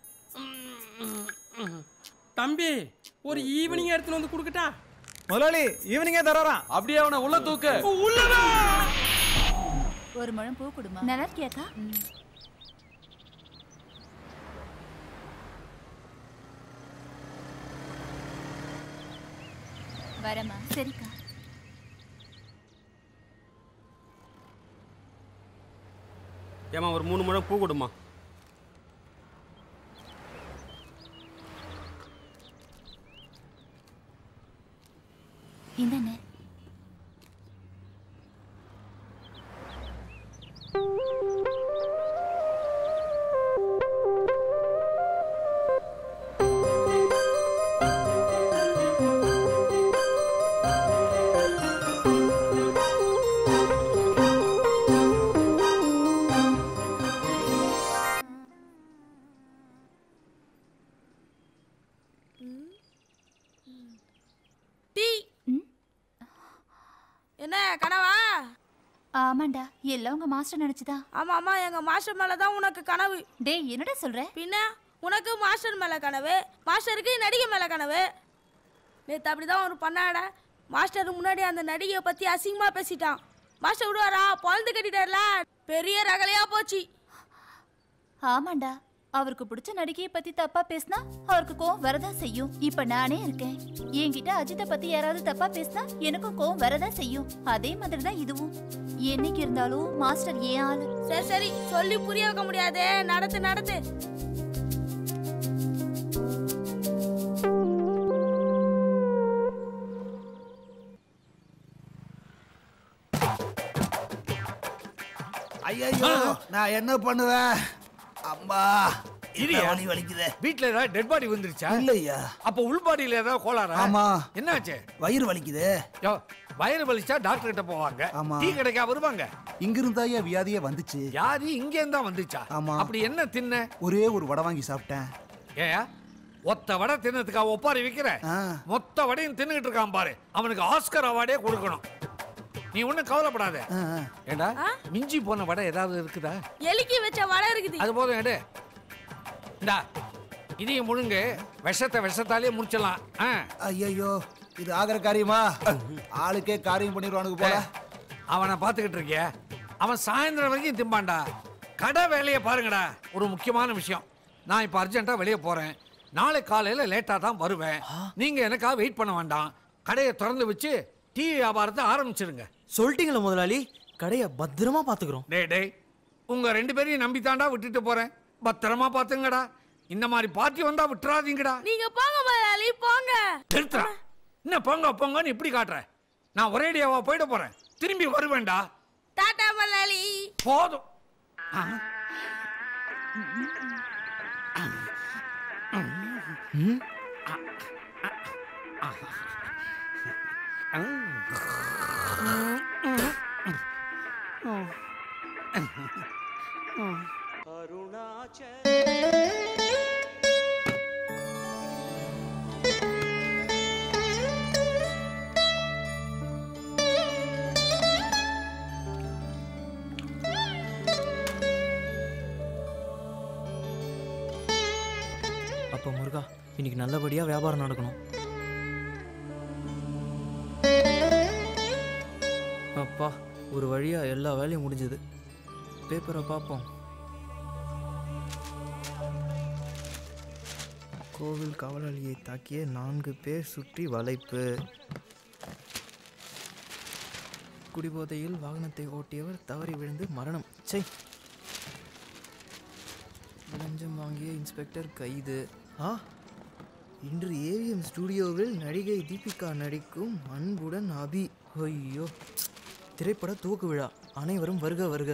Speaker 6: தம்பி ஒரு ஈவினிங் எடுத்துன்னு வந்து கொடுக்கட்டா
Speaker 12: முதலாளி ஈவினிங்கே தராராம்
Speaker 7: அப்படியே அவனை உள்ள தூக்கு
Speaker 6: உள்ளதா
Speaker 13: ஒரு முழம் பூ கொடுமா நல்லா இருக்கியாக்கா வரமா சரிக்கா
Speaker 2: ஏமா ஒரு மூணு முழம் பூ கொடுமா
Speaker 13: இந்தாண்ணே
Speaker 22: டீ என்ன கனவா
Speaker 13: ஆமாண்டா எல்லாம் உங்க மாஸ்டர் நினைச்சுதா
Speaker 22: ஆமா ஆமா எங்க மாஸ்டர் மேல தான் உனக்கு கனவு
Speaker 13: டேய் என்னடா சொல்ற
Speaker 22: பின்ன உனக்கு மாஸ்டர் மேல கனவு மாஸ்டருக்கு நடிகை மேல கனவு நேத்து அப்படிதான் ஒரு பண்ணாட மாஸ்டர் முன்னாடி அந்த நடிகையை பத்தி அசிங்கமா பேசிட்டான் மாஸ்டர் விடுவாரா பொழந்து கட்டிட்டார்ல பெரிய ரகலையா போச்சு
Speaker 13: ஆமாண்டா அவருக்கு பிடிச்ச நடிகையை பத்தி தப்பா பேசினா அவருக்கு கோவம் வரதான் செய்யும் இப்ப நானே இருக்கேன் என்கிட்ட அஜித்தை பத்தி யாராவது தப்பா பேசினா எனக்கும் கோவம் வரதான் செய்யும் அதே மாதிரி தான் இதுவும் என்னைக்கு இருந்தாலும் மாஸ்டர் ஏன் ஆளு
Speaker 22: சரி சரி சொல்லி புரிய வைக்க முடியாது நடத்து நடத்து
Speaker 19: ஐயோ நான் என்ன பண்ணுவேன் அம்மா
Speaker 21: இரியா.
Speaker 19: என்ன வலி வலிக்குதே
Speaker 21: வீட்ல ஏதாவது டெட் பாடி வந்துருச்சா
Speaker 19: இல்லையா
Speaker 21: அப்ப உள் பாடியில ஏதாவது கோளாரா
Speaker 19: ஆமா.
Speaker 21: என்னாச்சு
Speaker 19: வயிறு வலிக்குதே
Speaker 21: யோ வயிறு வலிச்சா டாக்டர் கிட்ட போவாங்க
Speaker 19: ஆமா.
Speaker 21: டீ கடைக்கா வருவாங்க
Speaker 19: இங்க இருந்தாயா வியாதியே வந்துச்சு
Speaker 21: யாரு இங்க இருந்தா வந்துச்சா
Speaker 19: ஆமா.
Speaker 21: அப்படி என்ன தின்ன
Speaker 19: ஒரே ஒரு வடை வாங்கி சாப்பிட்டேன்
Speaker 21: ஏயா ஒத்த வடை தின்னதுக்கா ஒப்பாரி விக்கிற மொத்த வடையும் தின்னுகிட்டு இருக்கான் பாரு அவனுக்கு ஆஸ்கர் அவார்டே கொடுக்கணும் நீ ஒண்ணும் கவலைப்படாத ஏண்டா மிஞ்சி போன வடை ஏதாவது இருக்குதா
Speaker 22: எலிக்கு வச்ச வடை இருக்குது
Speaker 21: அது போதும் எடு இந்தா
Speaker 19: இதையும் முழுங்கு விஷத்தை விஷத்தாலே முடிச்சிடலாம் ஆ
Speaker 12: ஐயோ இது ஆகிற காரியமா ஆளுக்கே காரியம் பண்ணிடுவானுங்க போல
Speaker 19: அவனை பார்த்துக்கிட்டு இருக்கிய அவன் சாயந்தரம் வரைக்கும் திம்பான்டா கடை வேலையை பாருங்கடா ஒரு முக்கியமான விஷயம் நான் இப்போ அர்ஜென்ட்டாக வெளியே போகிறேன் நாளை காலையில் லேட்டாக தான் வருவேன் நீங்கள் எனக்காக வெயிட் பண்ண வேண்டாம் கடையை திறந்து வச்சு டீ வியாபாரத்தை ஆரம்பிச்சிடுங்க
Speaker 12: சொல்லிட்டீங்களா முதலாளி கடையை பத்திரமா பாத்துக்கிறோம்
Speaker 19: டேய் டேய் உங்க ரெண்டு பேரையும் நம்பி தாண்டா விட்டுட்டு போறேன் பத்திரமா பாத்துங்கடா இந்த மாதிரி பார்ட்டி வந்தா விட்டுறாதீங்கடா
Speaker 22: நீங்க போங்க முதலாளி போங்க
Speaker 19: நிறுத்துறா என்ன போங்க போங்கன்னு இப்படி காட்டுற நான் ஒரேடியாவா போயிட போறேன் திரும்பி வருவேன்டா
Speaker 22: டாடா முதலாளி
Speaker 19: போதும் ஆ.
Speaker 12: ம்? அப்ப முருகா இன்னைக்கு நல்லபடியா வியாபாரம் நடக்கணும் அப்பா ஒரு வழியா எல்லா வேலையும் முடிஞ்சது பேப்பரை பார்ப்போம் கோவில் காவலாளியை தாக்கிய நான்கு பேர் சுற்றி வளைப்பு குடிபோதையில் வாகனத்தை ஓட்டியவர் தவறி விழுந்து மரணம் சை லஞ்சம் வாங்கிய இன்ஸ்பெக்டர் கைது ஆ இன்று ஏவிஎம் ஸ்டுடியோவில் நடிகை தீபிகா நடிக்கும் அன்புடன் அபி ஐயோ திரைப்பட துவக்கு விழா அனைவரும் வருக வருக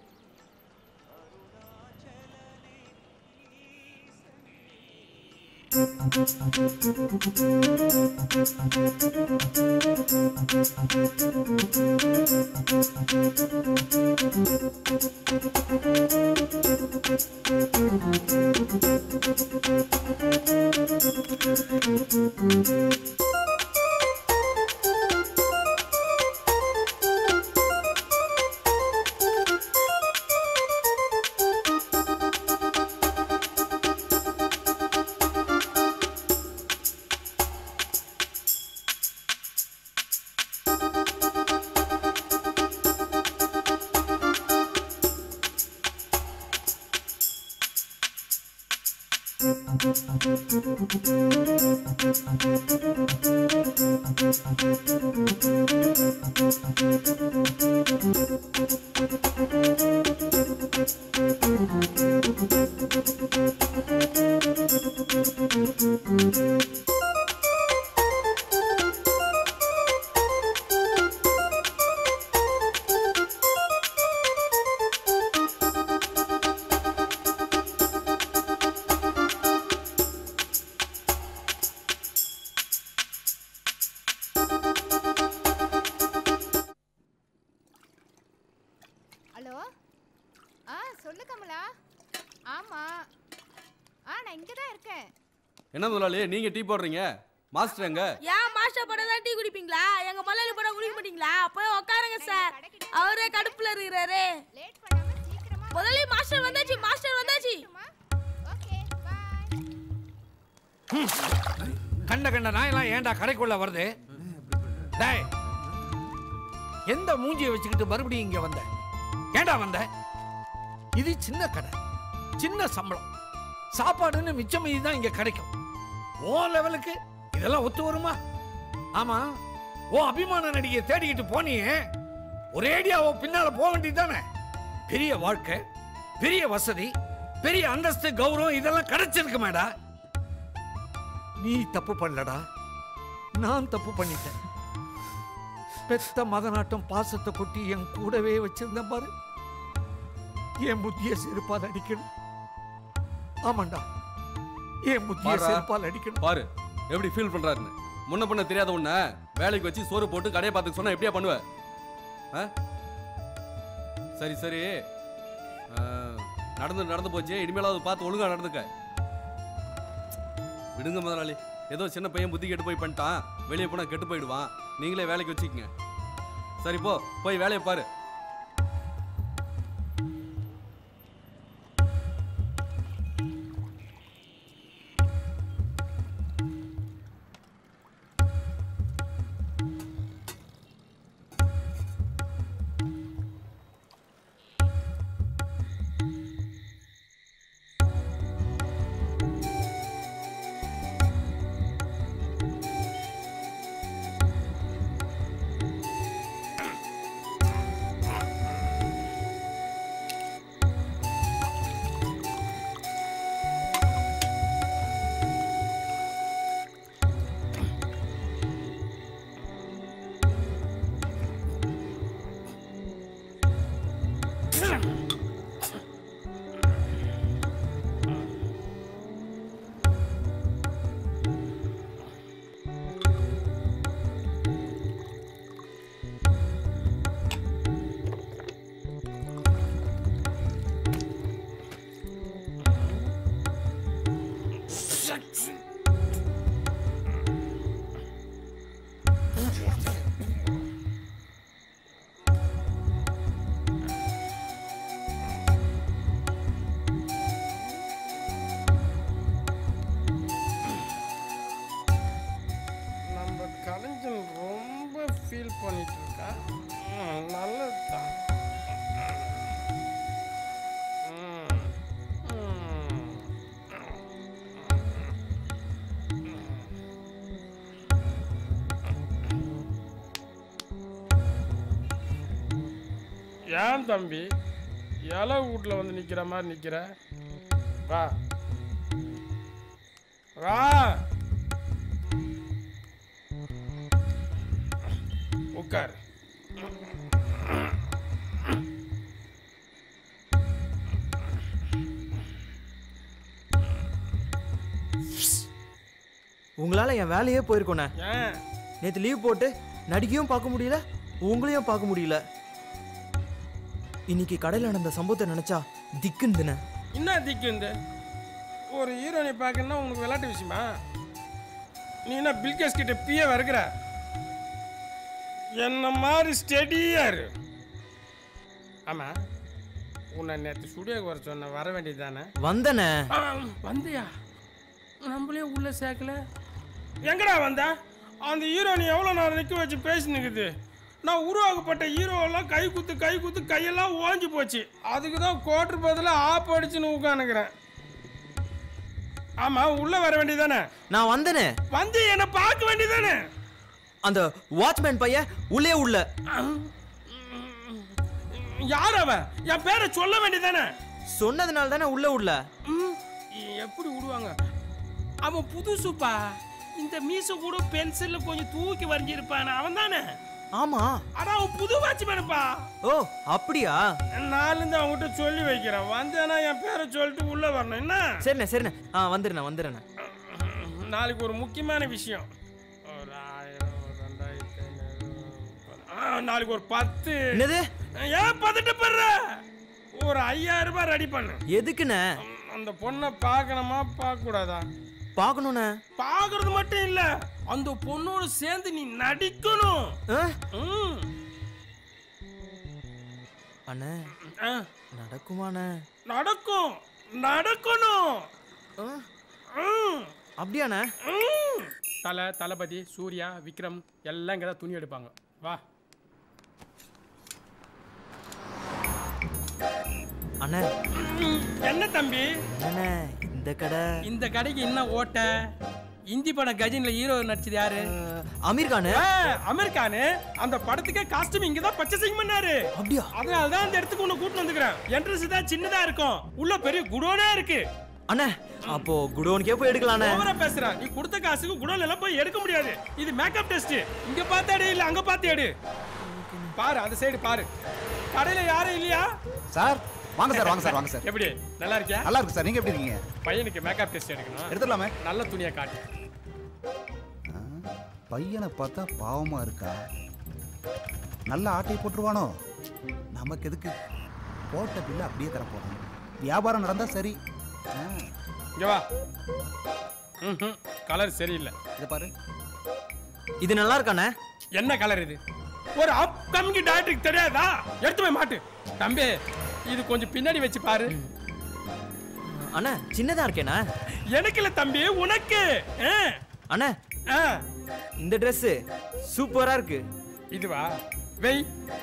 Speaker 20: ஹலோ ஆ சொல்லு கமலா ஆமா ஆ நான் இங்க தான் இருக்கேன்
Speaker 2: என்ன முதலாளி நீங்க டீ போடுறீங்க மாஸ்டர் எங்க
Speaker 22: ஏன் மாஸ்டர் படம் தான் டீ குடிப்பீங்களா எங்க முதலாளி படம் குடிக்க மாட்டீங்களா போய் உட்காருங்க சார் அவரே கடுப்புல இருக்கிறாரு முதலாளி மாஸ்டர் வந்தாச்சு மாஸ்டர் வந்தாச்சு
Speaker 19: கண்ட கண்ட நாயெல்லாம் ஏன்டா கடைக்குள்ள வருது டேய் எந்த மூஞ்சியை வச்சுக்கிட்டு மறுபடியும் இங்க வந்த ஏன்டா வந்த இது சின்ன கடை சின்ன சம்பளம் சாப்பாடுன்னு மிச்சம் மீதி தான் இங்க கிடைக்கும் ஓ லெவலுக்கு இதெல்லாம் ஒத்து வருமா ஆமா ஓ அபிமான நடிகையை தேடிக்கிட்டு போனியே ஒரேடியாவோ பின்னால போக வேண்டியதுதானே பெரிய வாழ்க்கை பெரிய வசதி பெரிய அந்தஸ்து கௌரவம் இதெல்லாம் கிடைச்சிருக்கு மேடா நீ தப்பு பண்ணலடா நான் தப்பு பண்ணிட்டேன் பெத்த மகனாட்டம் பாசத்தை கொட்டி என் கூடவே வச்சிருந்தேன் பாரு என் புத்திய செருப்பால் அடிக்கணும் ஆமாண்டா என் புத்திய
Speaker 2: பாருடா.
Speaker 19: செருப்பால் அடிக்கணும்
Speaker 2: பாரு எப்படி ஃபீல் பண்றாருன்னு முன்ன பண்ண தெரியாத உன்னை வேலைக்கு வச்சு சோறு போட்டு கடையை பார்த்துக்க சொன்னா எப்படியா பண்ணுவ ஆ? சரி சரி ஆ, நடந்து நடந்து போச்சு இனிமேலாவது பார்த்து ஒழுங்கா நடந்துக்க விடுங்க முதலாளி ஏதோ சின்ன பையன் புத்தி கெட்டு போய் பண்ணிட்டான் வெளியே போனா கெட்டு போயிடுவான் நீங்களே வேலைக்கு வச்சுக்கங்க சரி போ போய் வேலையை பாரு
Speaker 6: ஃபீல் பண்ணிட்டு இருக்கா ம், நல்லதுதான் ம், ம். ஏன் தம்பி இலை வீட்டில் வந்து நிற்கிற மாதிரி நிற்கிற வா வா உட்கார்
Speaker 12: உங்களால என் வேலையே போயிருக்கோண்ணே
Speaker 6: ஏன்
Speaker 12: நேற்று லீவ் போட்டு நடிகையும் பார்க்க முடியல உங்களையும் பார்க்க முடியல இன்னைக்கு கடையில் நடந்த சம்பவத்தை நினைச்சா திக்குந்துண்ணே
Speaker 6: என்ன திக்கு இந்த ஒரு ஹீரோனை பார்க்கணும்னா உனக்கு விளையாட்டு விஷயமா நீ என்ன பில்கேஸ் கிட்ட பிய வருகிற என்ன மாதிரி ஸ்டெடியா இரு ஆமா உன்னை நேற்று ஸ்டுடியோக்கு வர சொன்ன வர வேண்டியது தானே
Speaker 12: வந்தனே
Speaker 6: வந்தியா நம்மளே உள்ள சேர்க்கல எங்கடா வந்த அந்த ஹீரோனி எவ்வளோ நேரம் நிற்க வச்சு பேசினுக்குது நான் உருவாக்கப்பட்ட ஹீரோவெல்லாம் கை குத்து கை குத்து கையெல்லாம் ஓஞ்சி போச்சு அதுக்கு தான் கோட்டர் பதிலாக ஆப் அடிச்சுன்னு உட்காந்துக்கிறேன் ஆமா உள்ள வர வேண்டியதானே
Speaker 12: நான் வந்தனே
Speaker 6: வந்து என்ன பார்க்க வேண்டியதானே
Speaker 12: அந்த வாட்ச்மேன் பையன் உள்ளே உள்ள
Speaker 6: யார் அவன் என் பேரை சொல்ல வேண்டியதானே
Speaker 12: சொன்னதுனால தானே உள்ள உள்ள
Speaker 6: எப்படி விடுவாங்க அவன் புதுசுப்பா இந்த மீச கூட பென்சில்ல கொஞ்சம் தூக்கி வரைஞ்சிருப்பான் அவன் தானே
Speaker 12: ஆமா
Speaker 6: ஆனா அவன் புது வாட்ச்மேனுப்பா
Speaker 12: ஓ அப்படியா
Speaker 6: நாலுந்து அவங்ககிட்ட சொல்லி வைக்கிறேன் வந்தேன்னா என் பேரை சொல்லிட்டு உள்ள வரணும் என்ன
Speaker 12: சரிண்ணே சரிண்ணே ஆ வந்துடுண்ணே வந்துடுண்ணே
Speaker 6: நாளைக்கு ஒரு முக்கியமான விஷயம் ஒரு ஆயிரம் ஒரு ரெண்டாயிரத்தி ஐநூறு, ஆ, நாளைக்கு ஒரு பத்து
Speaker 12: என்னது
Speaker 6: ஏன் பதட்டப்படுற ஒரு ஐயாயிரம் ரூபாய் ரெடி பண்ணு
Speaker 12: எதுக்குண்ணே
Speaker 6: அந்த பொண்ணை பார்க்கணுமா பார்க்க கூடாதா
Speaker 12: பார்க்கணுண்ணே
Speaker 6: பார்க்கறது மட்டும் இல்ல அந்த பொண்ணோட சேர்ந்து நீ நடிக்கணும் ம்.
Speaker 12: அண்ணே
Speaker 6: ஆ,
Speaker 12: நடக்குமாண்ணே
Speaker 6: நடக்கும் நடக்கணும் ம்.
Speaker 12: அப்படியாண்ணே
Speaker 6: ம். தலை தளபதி சூர்யா விக்ரம் எல்லாம் இங்கே தான் துணி எடுப்பாங்க வா
Speaker 12: அண்ணே
Speaker 6: என்ன தம்பி
Speaker 12: அண்ணே இந்த கடை
Speaker 6: இந்த கடைக்கு என்ன ஓட்ட இந்தி படம் கஜின்ல ஹீரோ நடிச்சது யாரு
Speaker 12: அமீர் கானு
Speaker 6: அமீர் கானு அந்த படத்துக்கே காஸ்டியூம் இங்க தான் பர்ச்சேசிங் பண்ணாரு
Speaker 12: அப்படியா
Speaker 6: அதனால தான் அந்த இடத்துக்கு உன்னை கூட்டு வந்துக்கிறேன் என்ட்ரன்ஸ் தான் சின்னதா இருக்கும் உள்ள பெரிய குடோனே இருக்கு
Speaker 12: அண்ணே அப்போ குடோனுக்கே போய் எடுக்கலாண்ணே
Speaker 6: ஓவரா பேசுற நீ கொடுத்த காசுக்கு குடோன்ல எல்லாம் போய் எடுக்க முடியாது இது மேக்கப் டெஸ்ட் இங்க பார்த்து எடு இல்ல அங்க பார்த்து எடு பாரு அந்த சைடு பாரு கடையில யாரும் இல்லையா
Speaker 1: சார் வாங்க சார் வாங்க சார் வாங்க சார்
Speaker 6: எப்படி நல்லா இருக்கியா
Speaker 1: நல்லா இருக்கு சார் நீங்க எப்படி இருக்கீங்க
Speaker 6: பையனுக்கு மேக்கப் டெஸ்ட் எடுக்கணும்
Speaker 1: எடுத்துடலாமே
Speaker 6: நல்ல துணியை காட்டு
Speaker 1: பையனை பார்த்தா பாவமா இருக்கா நல்ல ஆட்டை போட்டுருவானோ நமக்கு எதுக்கு போட்ட பில்லு அப்படியே தரப்போறோம் வியாபாரம் நடந்தா சரி ஆ,
Speaker 6: இங்க வா ம்ஹும். கலர் சரியில்லை
Speaker 1: இதை பாரு
Speaker 12: இது நல்லா இருக்காண்ணே
Speaker 6: என்ன கலர் இது ஒரு அப்கமிங் டைரக்டருக்கு தெரியாதா எடுத்து போய் மாட்டு தம்பி இது கொஞ்சம் பின்னாடி வச்சு பாரு
Speaker 12: அண்ணா சின்னதா இருக்கேண்ணா
Speaker 6: எனக்கு இல்ல தம்பி உனக்கு ஆ.
Speaker 12: அண்ணா
Speaker 6: ஆ.
Speaker 12: இந்த Dress சூப்பரா இருக்கு
Speaker 6: இதுவா வெய்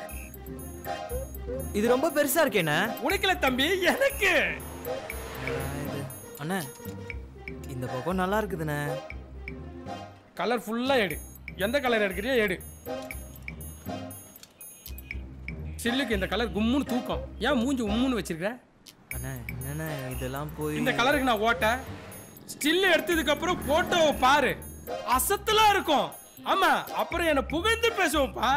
Speaker 12: இது ரொம்ப பெருசா இருக்கேண்ணா
Speaker 6: உனக்கு இல்ல தம்பி எனக்கு
Speaker 12: அண்ணா இந்த பக்கம் நல்லா இருக்குதுண்ணே
Speaker 6: கலர் ஃபுல்லா எடு எந்த கலர் எடுக்கிறியோ எடு சில்லுக்கு இந்த கலர் கும்முன்னு தூக்கம் ஏன் மூஞ்சி உம்முன்னு வச்சிருக்க
Speaker 12: அண்ணா என்னண்ணா இதெல்லாம் போய்
Speaker 6: இந்த கலருக்கு நான் ஓட்ட ஸ்டில் எடுத்ததுக்கு அப்புறம் போட்டோவை பாரு அசத்தலா இருக்கும் ஆமா அப்புறம் என்ன புகழ்ந்து பேசுவோம்ப்பா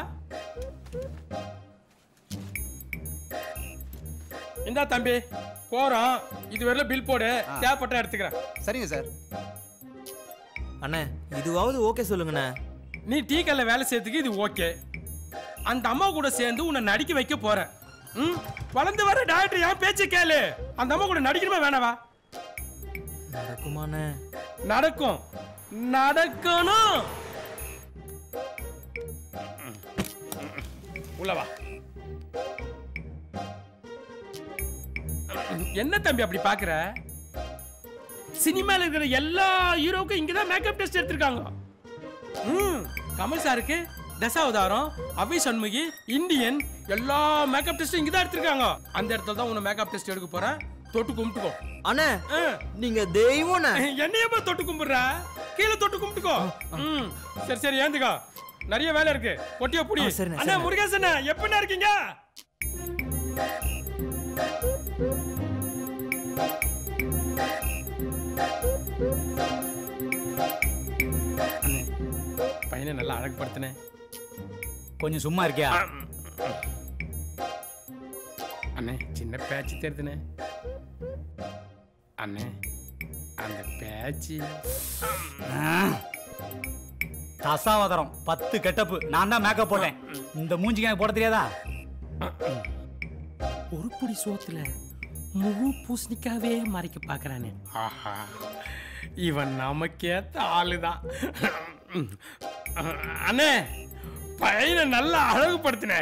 Speaker 6: இந்தா தம்பி போறோம் இது வரல பில் போடு தேவைப்பட்ட எடுத்துக்கிறேன்
Speaker 1: சரிங்க சார்
Speaker 12: அண்ணா இதுவாவது ஓகே சொல்லுங்கண்ணே
Speaker 6: நீ டீ கல்ல வேலை செய்யறதுக்கு இது ஓகே அந்த அம்மா கூட சேர்ந்து உன்னை நடிக்க வைக்க போறேன் ம் வளர்ந்து வர டாக்டர் என் பேச்சு கேளு அந்த அம்மா கூட நடிக்கணுமா வேணாவா
Speaker 12: நடக்குமாண்ணே
Speaker 6: நடக்கும் நடக்கணும் உள்ள வா என்ன தம்பி அப்படி பாக்குற சினிமால இருக்கிற எல்லா ஹீரோக்கும் இங்கதான் மேக்கப் டெஸ்ட் எடுத்திருக்காங்க ம் கமல் சாருக்கு தசாவதாரம் அவி சண்முகி இந்தியன் எல்லா மேக்கப் டெஸ்டும் இங்க தான் எடுத்திருக்காங்க அந்த இடத்துல தான் உன்னை மேக்கப் டெஸ்ட் எடுக்க போறேன் தொட்டு கும்பிட்டுக்கோ
Speaker 12: அண்ணே நீங்க தெய்வம்
Speaker 6: என்னையப்பா தொட்டு கும்பிடுற கீழே தொட்டு கும்பிட்டுக்கோ ம் சரி சரி ஏந்துக்கோ நிறைய வேலை இருக்கு பொட்டிய புடி
Speaker 12: ஆ, சரிண்ணே,
Speaker 6: அண்ணா
Speaker 12: சரிண்ணே.
Speaker 6: முருகேசண்ணா எப்படிண்ணா இருக்கீங்க அண்ணே, பையனை நல்லா அழகுபடுத்தினேன்
Speaker 11: கொஞ்சம் சும்மா இருக்கியா
Speaker 6: அண்ணே சின்ன பேச்சு தெரியுதுண்ணே அண்ணே அந்த பேச்சு
Speaker 11: தசாவதாரம் பத்து கெட்டப்பு நான் தான் மேக்கப் போட்டேன் இந்த மூஞ்சிக்கு எனக்கு போட தெரியாதா
Speaker 6: ஒரு புடி சோத்துல முழு பூசணிக்காவே மறைக்க பாக்குறானே ஆஹா இவன் நமக்கேத்த ஆளுதான் அண்ணே பையனை நல்லா அழகுபடுத்தினே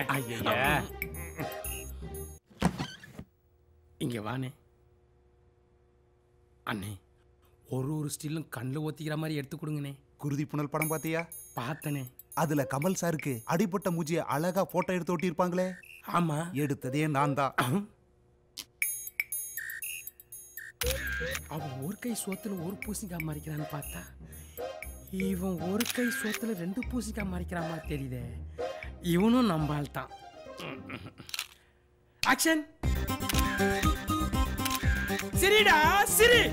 Speaker 6: இங்க வானே அண்ணே ஒரு ஒரு ஸ்டில்லும் கண்ணில் ஒத்திக்கிற மாதிரி எடுத்து கொடுங்கண்ணே
Speaker 1: குருதி புனல் படம் பாத்தியா
Speaker 6: பார்த்தனே
Speaker 1: அதுல கமல் சாருக்கு அடிபட்ட மூஞ்சிய அழகா போட்டோ எடுத்து ஒட்டியிருப்பாங்களே
Speaker 6: ஆமா
Speaker 1: எடுத்ததே நான் தான்
Speaker 6: அவன் ஒரு கை சோத்துல ஒரு பூசிக்காய் மறைக்கிறான்னு பார்த்தா இவன் ஒரு கை சோத்துல ரெண்டு பூசிக்காய் மறைக்கிற மாதிரி தெரியுதே இவனும் நம்பால் தான் ஆக்ஷன் சிரிடா சிரி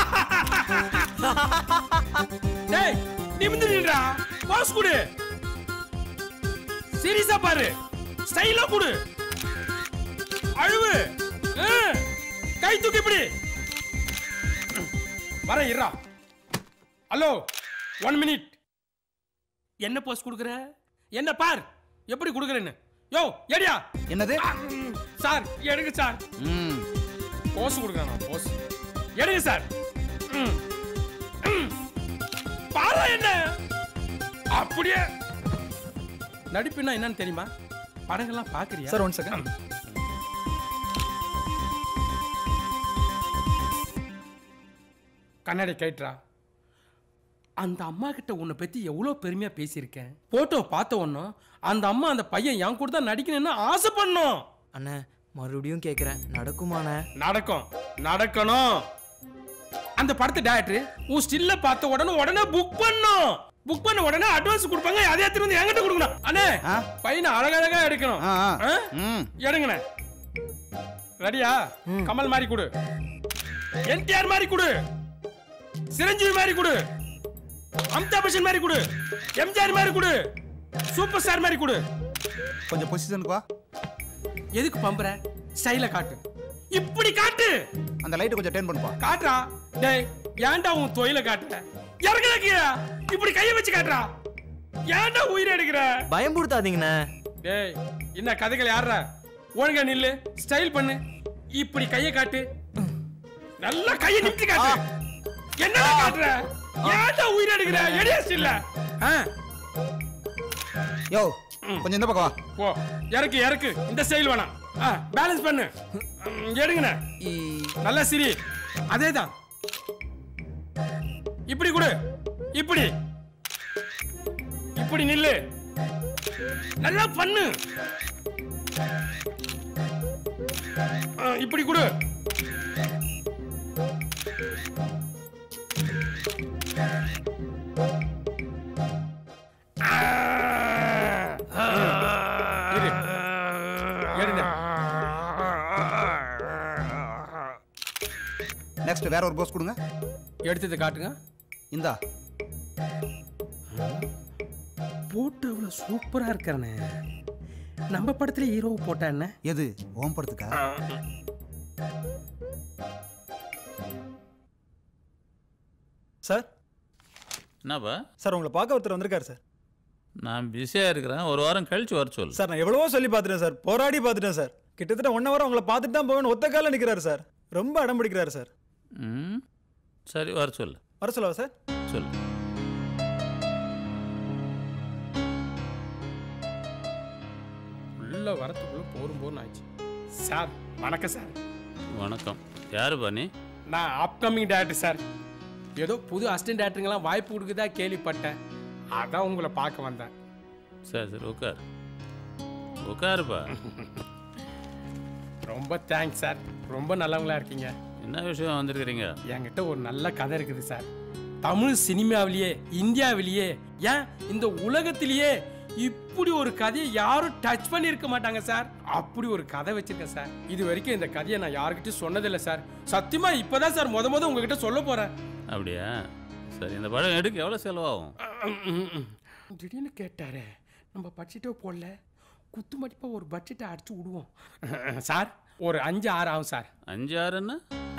Speaker 6: டேய் நிமிந்து நின்றா பாஸ் குடு சீரியஸா பாரு ஸ்டைலா குடு அழுவு ஆ, கை தூக்கி இப்படி வர இருடா ஹலோ ஒன் மினிட் என்ன போஸ் கொடுக்குற என்ன பார் எப்படி கொடுக்குறேன்னு யோ ஏடியா
Speaker 1: என்னது
Speaker 6: சார் எடுங்க சார் போஸ் கொடுக்குறேன் போஸ் எடுங்க சார் ம். ம். பாரா என்ன அப்படியே நடிப்புன்னா என்னன்னு தெரியுமா படங்கள்லாம் பாக்குறியா
Speaker 12: சார் ஒன் செகண்ட்
Speaker 6: கண்ணாடி கேட்டுறா அந்த அம்மா கிட்ட உன்னை பத்தி எவ்வளோ பெருமையா பேசியிருக்கேன் போட்டோ பார்த்த உடனும் அந்த அம்மா அந்த பையன் என் கூட தான் நடிக்கணும்னு ஆசை பண்ணோம்
Speaker 12: அண்ணே மறுபடியும் கேட்குறேன் நடக்குமாண்ணே
Speaker 6: நடக்கும் நடக்கணும் அந்த படத்தை டேரக்டர் உன் ஸ்டில்ல பார்த்த உடனே உடனே புக் பண்ணும் புக் பண்ண உடனே அட்வான்ஸ் கொடுப்பாங்க அதே எடுத்துட்டு வந்து என்கிட்ட கொடுக்கணும் அண்ணே பையனை அழகழகா எடுக்கணும் ஆ? எடுங்கண்ணே ரெடியா கமல் மாதிரி கொடு என்டிஆர் மாதிரி கொடு சிரஞ்சீவி மாதிரி கொடு அமிதாப் பச்சன் மாதிரி கொடு எம்ஜிஆர் மாதிரி கொடு சூப்பர் ஸ்டார் மாதிரி கொடு
Speaker 1: கொஞ்சம் பொசிஷனுக்கு வா
Speaker 6: எதுக்கு பம்புற ஸ்டைல காட்டு இப்படி காட்டு
Speaker 1: அந்த லைட்டை கொஞ்சம் டேர்ன் பண்ணுப்பா
Speaker 6: காட்டுறா டேய் ஏன்டா உன் தொழில காட்டுற இறங்குடா கீழே இப்படி கைய வச்சு காட்டுறா ஏன்டா உயிரை எடுக்கிற
Speaker 12: பயம்படுத்தாதீங்கண்ணே
Speaker 6: டேய் என்ன கதைகள் யாரா ஒழுங்கா நில்லு ஸ்டைல் பண்ணு இப்படி கைய காட்டு நல்லா கைய நிமித்தி காட்டு என்னடா காட்டுற ஏன்டா உயிரை எடுக்கிற எடியா இல்ல
Speaker 1: யோ கொஞ்சம் இந்த பக்கம் வா
Speaker 6: போ இறக்கு இறக்கு இந்த ஸ்டைல் வேணாம் பேலன்ஸ் பண்ணு ம், எடுங்கண்ணே நல்லா சிரி அதேதான் இப்படி கொடு இப்படி இப்படி நில்லு நல்லா பண்ணு ஆ, இப்படி கொடு இரு. எடுங்க.
Speaker 1: நெக்ஸ்ட் வேற ஒரு போஸ் கொடுங்க
Speaker 6: எடுத்தது காட்டுங்க
Speaker 1: இந்தா
Speaker 6: போட்டு அவ்வளவு சூப்பரா இருக்கிறனே நம்ம படத்துல ஹீரோ போட்டா என்ன
Speaker 1: எது ஓம் படத்துக்கா
Speaker 10: சார் என்னப்பா
Speaker 11: சார் உங்களை பார்க்க ஒருத்தர் வந்திருக்காரு சார்
Speaker 10: நான் பிஸியாக இருக்கிறேன் ஒரு வாரம் கழிச்சு வர சொல்லு
Speaker 11: சார் நான் எவ்வளவோ சொல்லி பார்த்துட்டேன் சார் போராடி பார்த்துட்டேன் சார் கிட்டத்தட்ட ஒன் ஹவர் உங்களை பார்த்துட்டு தான் போவேன் ஒத்த காலில் நிற்கிறாரு சார் ரொம்ப அடம் பிடிக்கிறாரு சார்
Speaker 10: ம் சரி வர சொல்லு
Speaker 11: வர சொல்லவா சார்
Speaker 10: சொல்லு
Speaker 6: உள்ள வரத்துக்குள்ள போரும் போரும் ஆயிடுச்சு சார் வணக்கம் சார்
Speaker 10: வணக்கம் யாரு பாணி
Speaker 6: நான் அப்கமிங் டேரக்டர் சார் ஏதோ புது அசிஸ்டன்ட் டேரக்டருங்கெல்லாம் வாய்ப்பு கொடுக்குதா கேள்விப்பட்டேன் அதான் உங்களை பார்க்க வந்தேன்
Speaker 18: சரி சரி உட்கார் உட்காருப்பா
Speaker 6: ரொம்ப தேங்க்ஸ் சார் ரொம்ப நல்லவங்களா இருக்கீங்க
Speaker 18: என்ன விஷயம் வந்திருக்கிறீங்க
Speaker 6: என்கிட்ட ஒரு நல்ல கதை இருக்குது சார் தமிழ் சினிமாவிலேயே இந்தியாவிலேயே ஏன் இந்த உலகத்திலேயே இப்படி ஒரு கதையை யாரும் டச் பண்ணியிருக்க மாட்டாங்க சார் அப்படி ஒரு கதை வச்சிருக்கேன் சார் இது வரைக்கும் இந்த கதையை நான் யாருக்கிட்டையும் சொன்னதில்லை சார் சத்தியமா இப்பதான் சார் முத முத உங்ககிட்ட சொல்ல போறேன்
Speaker 18: அப்படியா சரி இந்த படம் எடுக்க எவ்வளோ செலவாகும்
Speaker 6: திடீர்னு கேட்டாரே நம்ம பட்ஜெட்டே போடல குத்து மடிப்பா ஒரு பட்ஜெட்டை அடிச்சு விடுவோம் சார் ஒரு அஞ்சு ஆறு ஆகும் சார்
Speaker 18: அஞ்சு ஆறுன்னா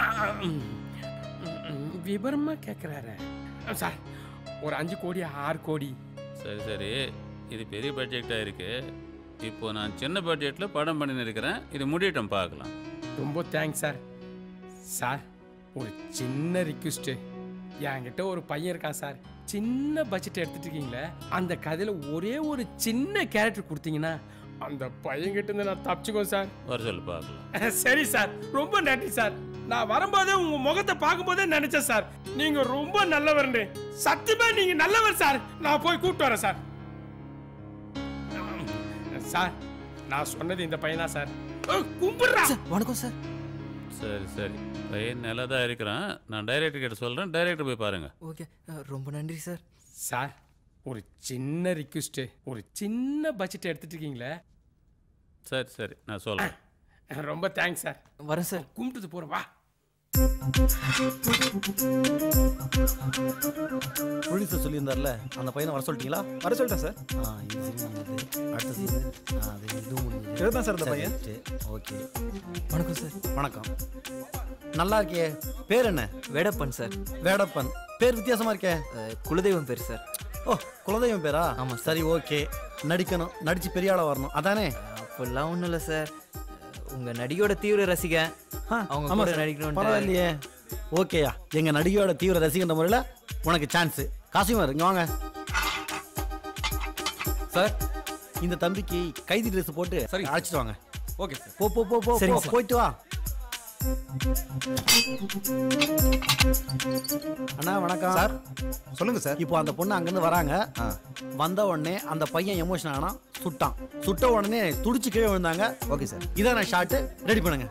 Speaker 6: விவரமா கேட்குறாரு சார் ஒரு அஞ்சு கோடி ஆறு கோடி
Speaker 18: சரி சரி இது பெரிய பட்ஜெக்டாக இருக்கு இப்போ நான் சின்ன பட்ஜெட்டில் படம் பண்ணின்னு இருக்கிறேன் இது முடியட்டும் பார்க்கலாம்
Speaker 6: ரொம்ப தேங்க்ஸ் சார் சார் ஒரு சின்ன ரிக்வெஸ்ட்டு என்கிட்ட ஒரு பையன் இருக்கான் சார் சின்ன பட்ஜெட் எடுத்துட்டு இருக்கீங்களே அந்த கதையில் ஒரே ஒரு சின்ன கேரக்டர் கொடுத்தீங்கன்னா அந்த பையன்கிட்ட இருந்து நான் தப்பிச்சுக்கோ சார்
Speaker 18: வர சொல்லு பார்க்கலாம்
Speaker 6: சரி சார் ரொம்ப நன்றி சார் நான் வரும்போதே உங்க முகத்தை பார்க்கும்போதே நினைச்சேன் சார் நீங்க ரொம்ப நல்லவர்னு சத்தியமா நீங்க நல்லவர் சார் நான் போய் கூப்பிட்டு வரேன் சார் சார் நான் சொன்னது இந்த பையனா சார் கும்பிடுறா
Speaker 12: வணக்கம் சார்
Speaker 18: சரி சரி பையன் நல்லா தான் இருக்கிறான் நான் டைரக்டர் கிட்ட சொல்கிறேன் டைரக்டர் போய் பாருங்க
Speaker 12: ஓகே ரொம்ப நன்றி சார்
Speaker 6: சார் ஒரு சின்ன ரிக்வெஸ்ட்டு ஒரு சின்ன பட்ஜெட் எடுத்துட்டு இருக்கீங்களே
Speaker 18: சரி சரி நான் சொல்கிறேன்
Speaker 6: ரொம்ப தேங்க்ஸ் சார்
Speaker 12: வரேன் சார்
Speaker 6: கும்பிட்டு போகிறேன் வா
Speaker 9: ப்ரொடியூசர் சொல்லியிருந்தார்ல அந்த பையனை வர சொல்லிட்டீங்களா
Speaker 14: வர சொல்லிட்டேன் சார்
Speaker 9: ஆ இது சரி முடிஞ்சது அடுத்த சீன் ஆ அது இதுவும் முடிஞ்சது
Speaker 14: இதுதான் சார் இந்த
Speaker 9: சரி,
Speaker 14: பையன்.
Speaker 9: சரி, ஓகே
Speaker 12: வணக்கம் சார்
Speaker 9: வணக்கம் நல்லா இருக்கே பேர் என்ன
Speaker 12: வேடப்பன் சார்
Speaker 9: வேடப்பன் பேர் வித்தியாசமா இருக்கே
Speaker 12: குலதெய்வம் பேர் சார்
Speaker 9: ஓ குலதெய்வம் பேரா ஆமாம் சரி ஓகே நடிக்கணும் நடிச்சு பெரிய ஆளா வரணும் அதானே
Speaker 12: அப்பெல்லாம் ஒன்றும் இல்லை சார் உங்கள் நடிகையோட தீவிர ரசிகன் அவங்க
Speaker 9: ஆமா
Speaker 12: கூட
Speaker 9: சார்.
Speaker 12: நடிக்கணும்
Speaker 9: பரவாயில்லையே ஓகேயா எங்க நடிகையோட தீவிர ரசிகன்ற முறையில் உனக்கு சான்ஸ் காசிமார் இங்க வாங்க சார் இந்த தம்பிக்கு கைதி ட்ரெஸ் போட்டு சரி அழைச்சிட்டு வாங்க ஓகே போ போ போ போ
Speaker 12: சரிங்க
Speaker 9: போ,
Speaker 12: சார்.
Speaker 9: போயிட்டு வா அண்ணா வணக்கம்
Speaker 1: சார் சொல்லுங்க சார்
Speaker 9: இப்போ அந்த பொண்ணு அங்கேருந்து வராங்க வந்த உடனே அந்த பையன் எமோஷன் ஆனா சுட்டான் சுட்ட உடனே துடிச்சு கீழே விழுந்தாங்க
Speaker 1: ஓகே சார்
Speaker 9: இதான ஷாட்டு ரெடி பண்ணுங்க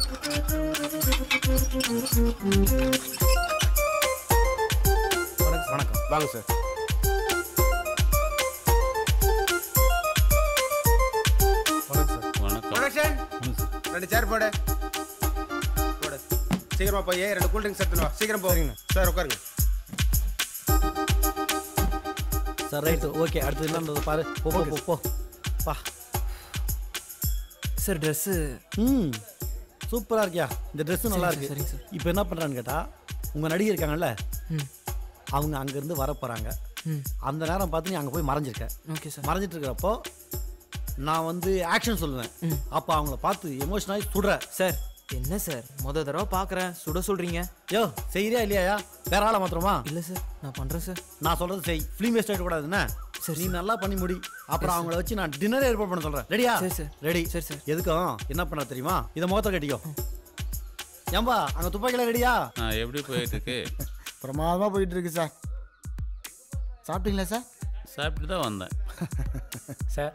Speaker 9: வணக்கம்
Speaker 14: வாங்க சார்
Speaker 18: வணக்கம்
Speaker 14: ப்ரொடக்ஷன் ரெண்டு சேர் போடு போடு சீக்கிரமா போய் ரெண்டு கூல் ட்ரிங்க்ஸ் எடுத்துன்னு வா சீக்கிரம் போறீங்க சார் உட்காருங்க
Speaker 9: சார் ரைட்டு ஓகே அடுத்து என்ன பாரு போ போ போ போ பா
Speaker 12: சார் ட்ரெஸ்ஸு
Speaker 9: ம் சூப்பராக இருக்கியா இந்த ட்ரெஸ்ஸும் நல்லா
Speaker 12: சரிங்க
Speaker 9: இருக்கு
Speaker 12: சார், சரிங்க
Speaker 9: இப்போ என்ன பண்ணுறான்னு கேட்டால் உங்கள் நடிகை இருக்காங்கல்ல
Speaker 12: ம்.
Speaker 9: அவங்க அங்கேருந்து வர போகிறாங்க
Speaker 12: ம்.
Speaker 9: அந்த நேரம் பார்த்து நீ அங்கே போய் மறைஞ்சிருக்க
Speaker 12: ஓகே சார்
Speaker 9: மறைஞ்சிட்டு இருக்கிறப்போ நான் வந்து ஆக்ஷன் சொல்லுவேன் அப்போ அவங்கள பார்த்து எமோஷனாகி சுடுற
Speaker 12: சார் என்ன சார் முத தடவை பார்க்குறேன் சுட சொல்கிறீங்க
Speaker 9: யோ செய்யறியா இல்லையா வேற ஆளை மாத்திரமா
Speaker 12: இல்லை சார் நான் பண்ணுறேன் சார்
Speaker 9: நான் சொல்றது செய் ஃபிலிம் வேஸ்ட் ஆகிடக்கூடாதுன்னு
Speaker 12: சரி,
Speaker 9: நீ நல்லா பண்ணி முடி அப்புறம்
Speaker 12: சரி,
Speaker 9: அவங்கள வச்சு நான் டின்னர் ஏற்பாடு பண்ண சொல்றேன் ரெடியா
Speaker 12: சரி, சார்.
Speaker 9: ரெடி
Speaker 12: சரி, சார்.
Speaker 9: எதுக்கும் என்ன பண்ண தெரியுமா இதை முகத்தை கட்டிக்கோ ஏம்பா அங்க துப்பாக்கில ரெடியா
Speaker 18: ஆ எப்படி போயிட்டு இருக்கு
Speaker 16: பிரமாதமாக போயிட்டு இருக்கு சார் சாப்பிட்டீங்களா சார்
Speaker 18: சாப்பிட்டு தான் வந்தேன்
Speaker 6: சார்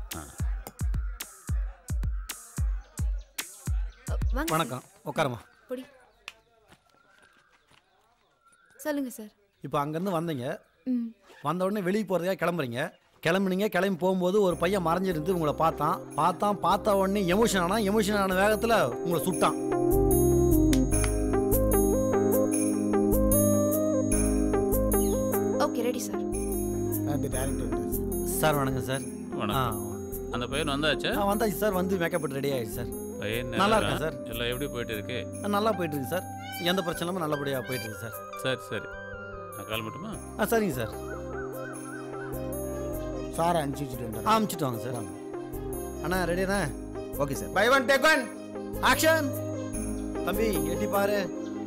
Speaker 23: வாங்க
Speaker 9: வணக்கம் உட்காரமா
Speaker 23: பொடி சொல்லுங்க சார்
Speaker 9: இப்போ அங்கேருந்து வந்தீங்க
Speaker 23: ம்
Speaker 9: வந்த உடனே வெளியே போகிறதுக்காக கிளம்புறீங்க கிளம்புனீங்க கிளம்பி போகும்போது ஒரு பையன் மறைஞ்சிருந்து உங்களை பார்த்தான் பார்த்தான் பார்த்த உடனே எமோஷன் ஆனா எமோஷன் ஆன வேகத்தில் உங்களை சுட்டான்
Speaker 23: ஓகே ரெடி சார்
Speaker 16: அந்த டேரக்டர்
Speaker 9: சார் வணக்கம் சார்
Speaker 18: வணக்கம் அந்த பையன் வந்தாச்சா
Speaker 9: ஆ வந்தாச்சு சார் வந்து மேக்கப் போட்டு ரெடி ஆயிடுச்சு சார்
Speaker 18: பையன்
Speaker 9: நல்லா
Speaker 18: இருக்கா?
Speaker 9: இருக்கேன் சார்
Speaker 18: எல்லாம் எப்படி போயிட்டு இருக்கு
Speaker 9: ஆ, நல்லா போயிட்டு இருக்கு சார் எந்த பிரச்சனை இல்லாமல் நல்லபடியாக போயிட்டு இருக்கு சார்
Speaker 18: சரி சரி நான் கால் மட்டுமா
Speaker 9: ஆ சரிங்க சார்
Speaker 16: சார் அனுப்பிச்சு வச்சுட்டு
Speaker 9: ஆ அமுச்சிட்டு வாங்க சார் அண்ணா ரெடியாண்ணா
Speaker 1: ஓகே சார்
Speaker 14: பை ஒன் டேக் ஒன்
Speaker 9: ஆக்ஷன் தம்பி எட்டி பாரு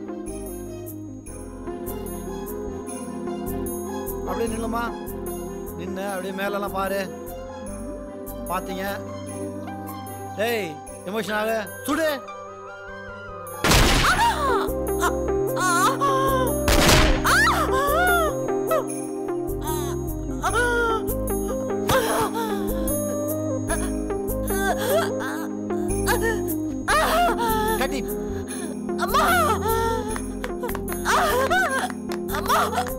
Speaker 9: அப்படியே நில்லுமா நின்று அப்படியே மேலெல்லாம் பாரு பார்த்தீங்க டேய் எமோஷன் ஆக சுடு
Speaker 19: கட்டி
Speaker 22: அம்மா அம்மா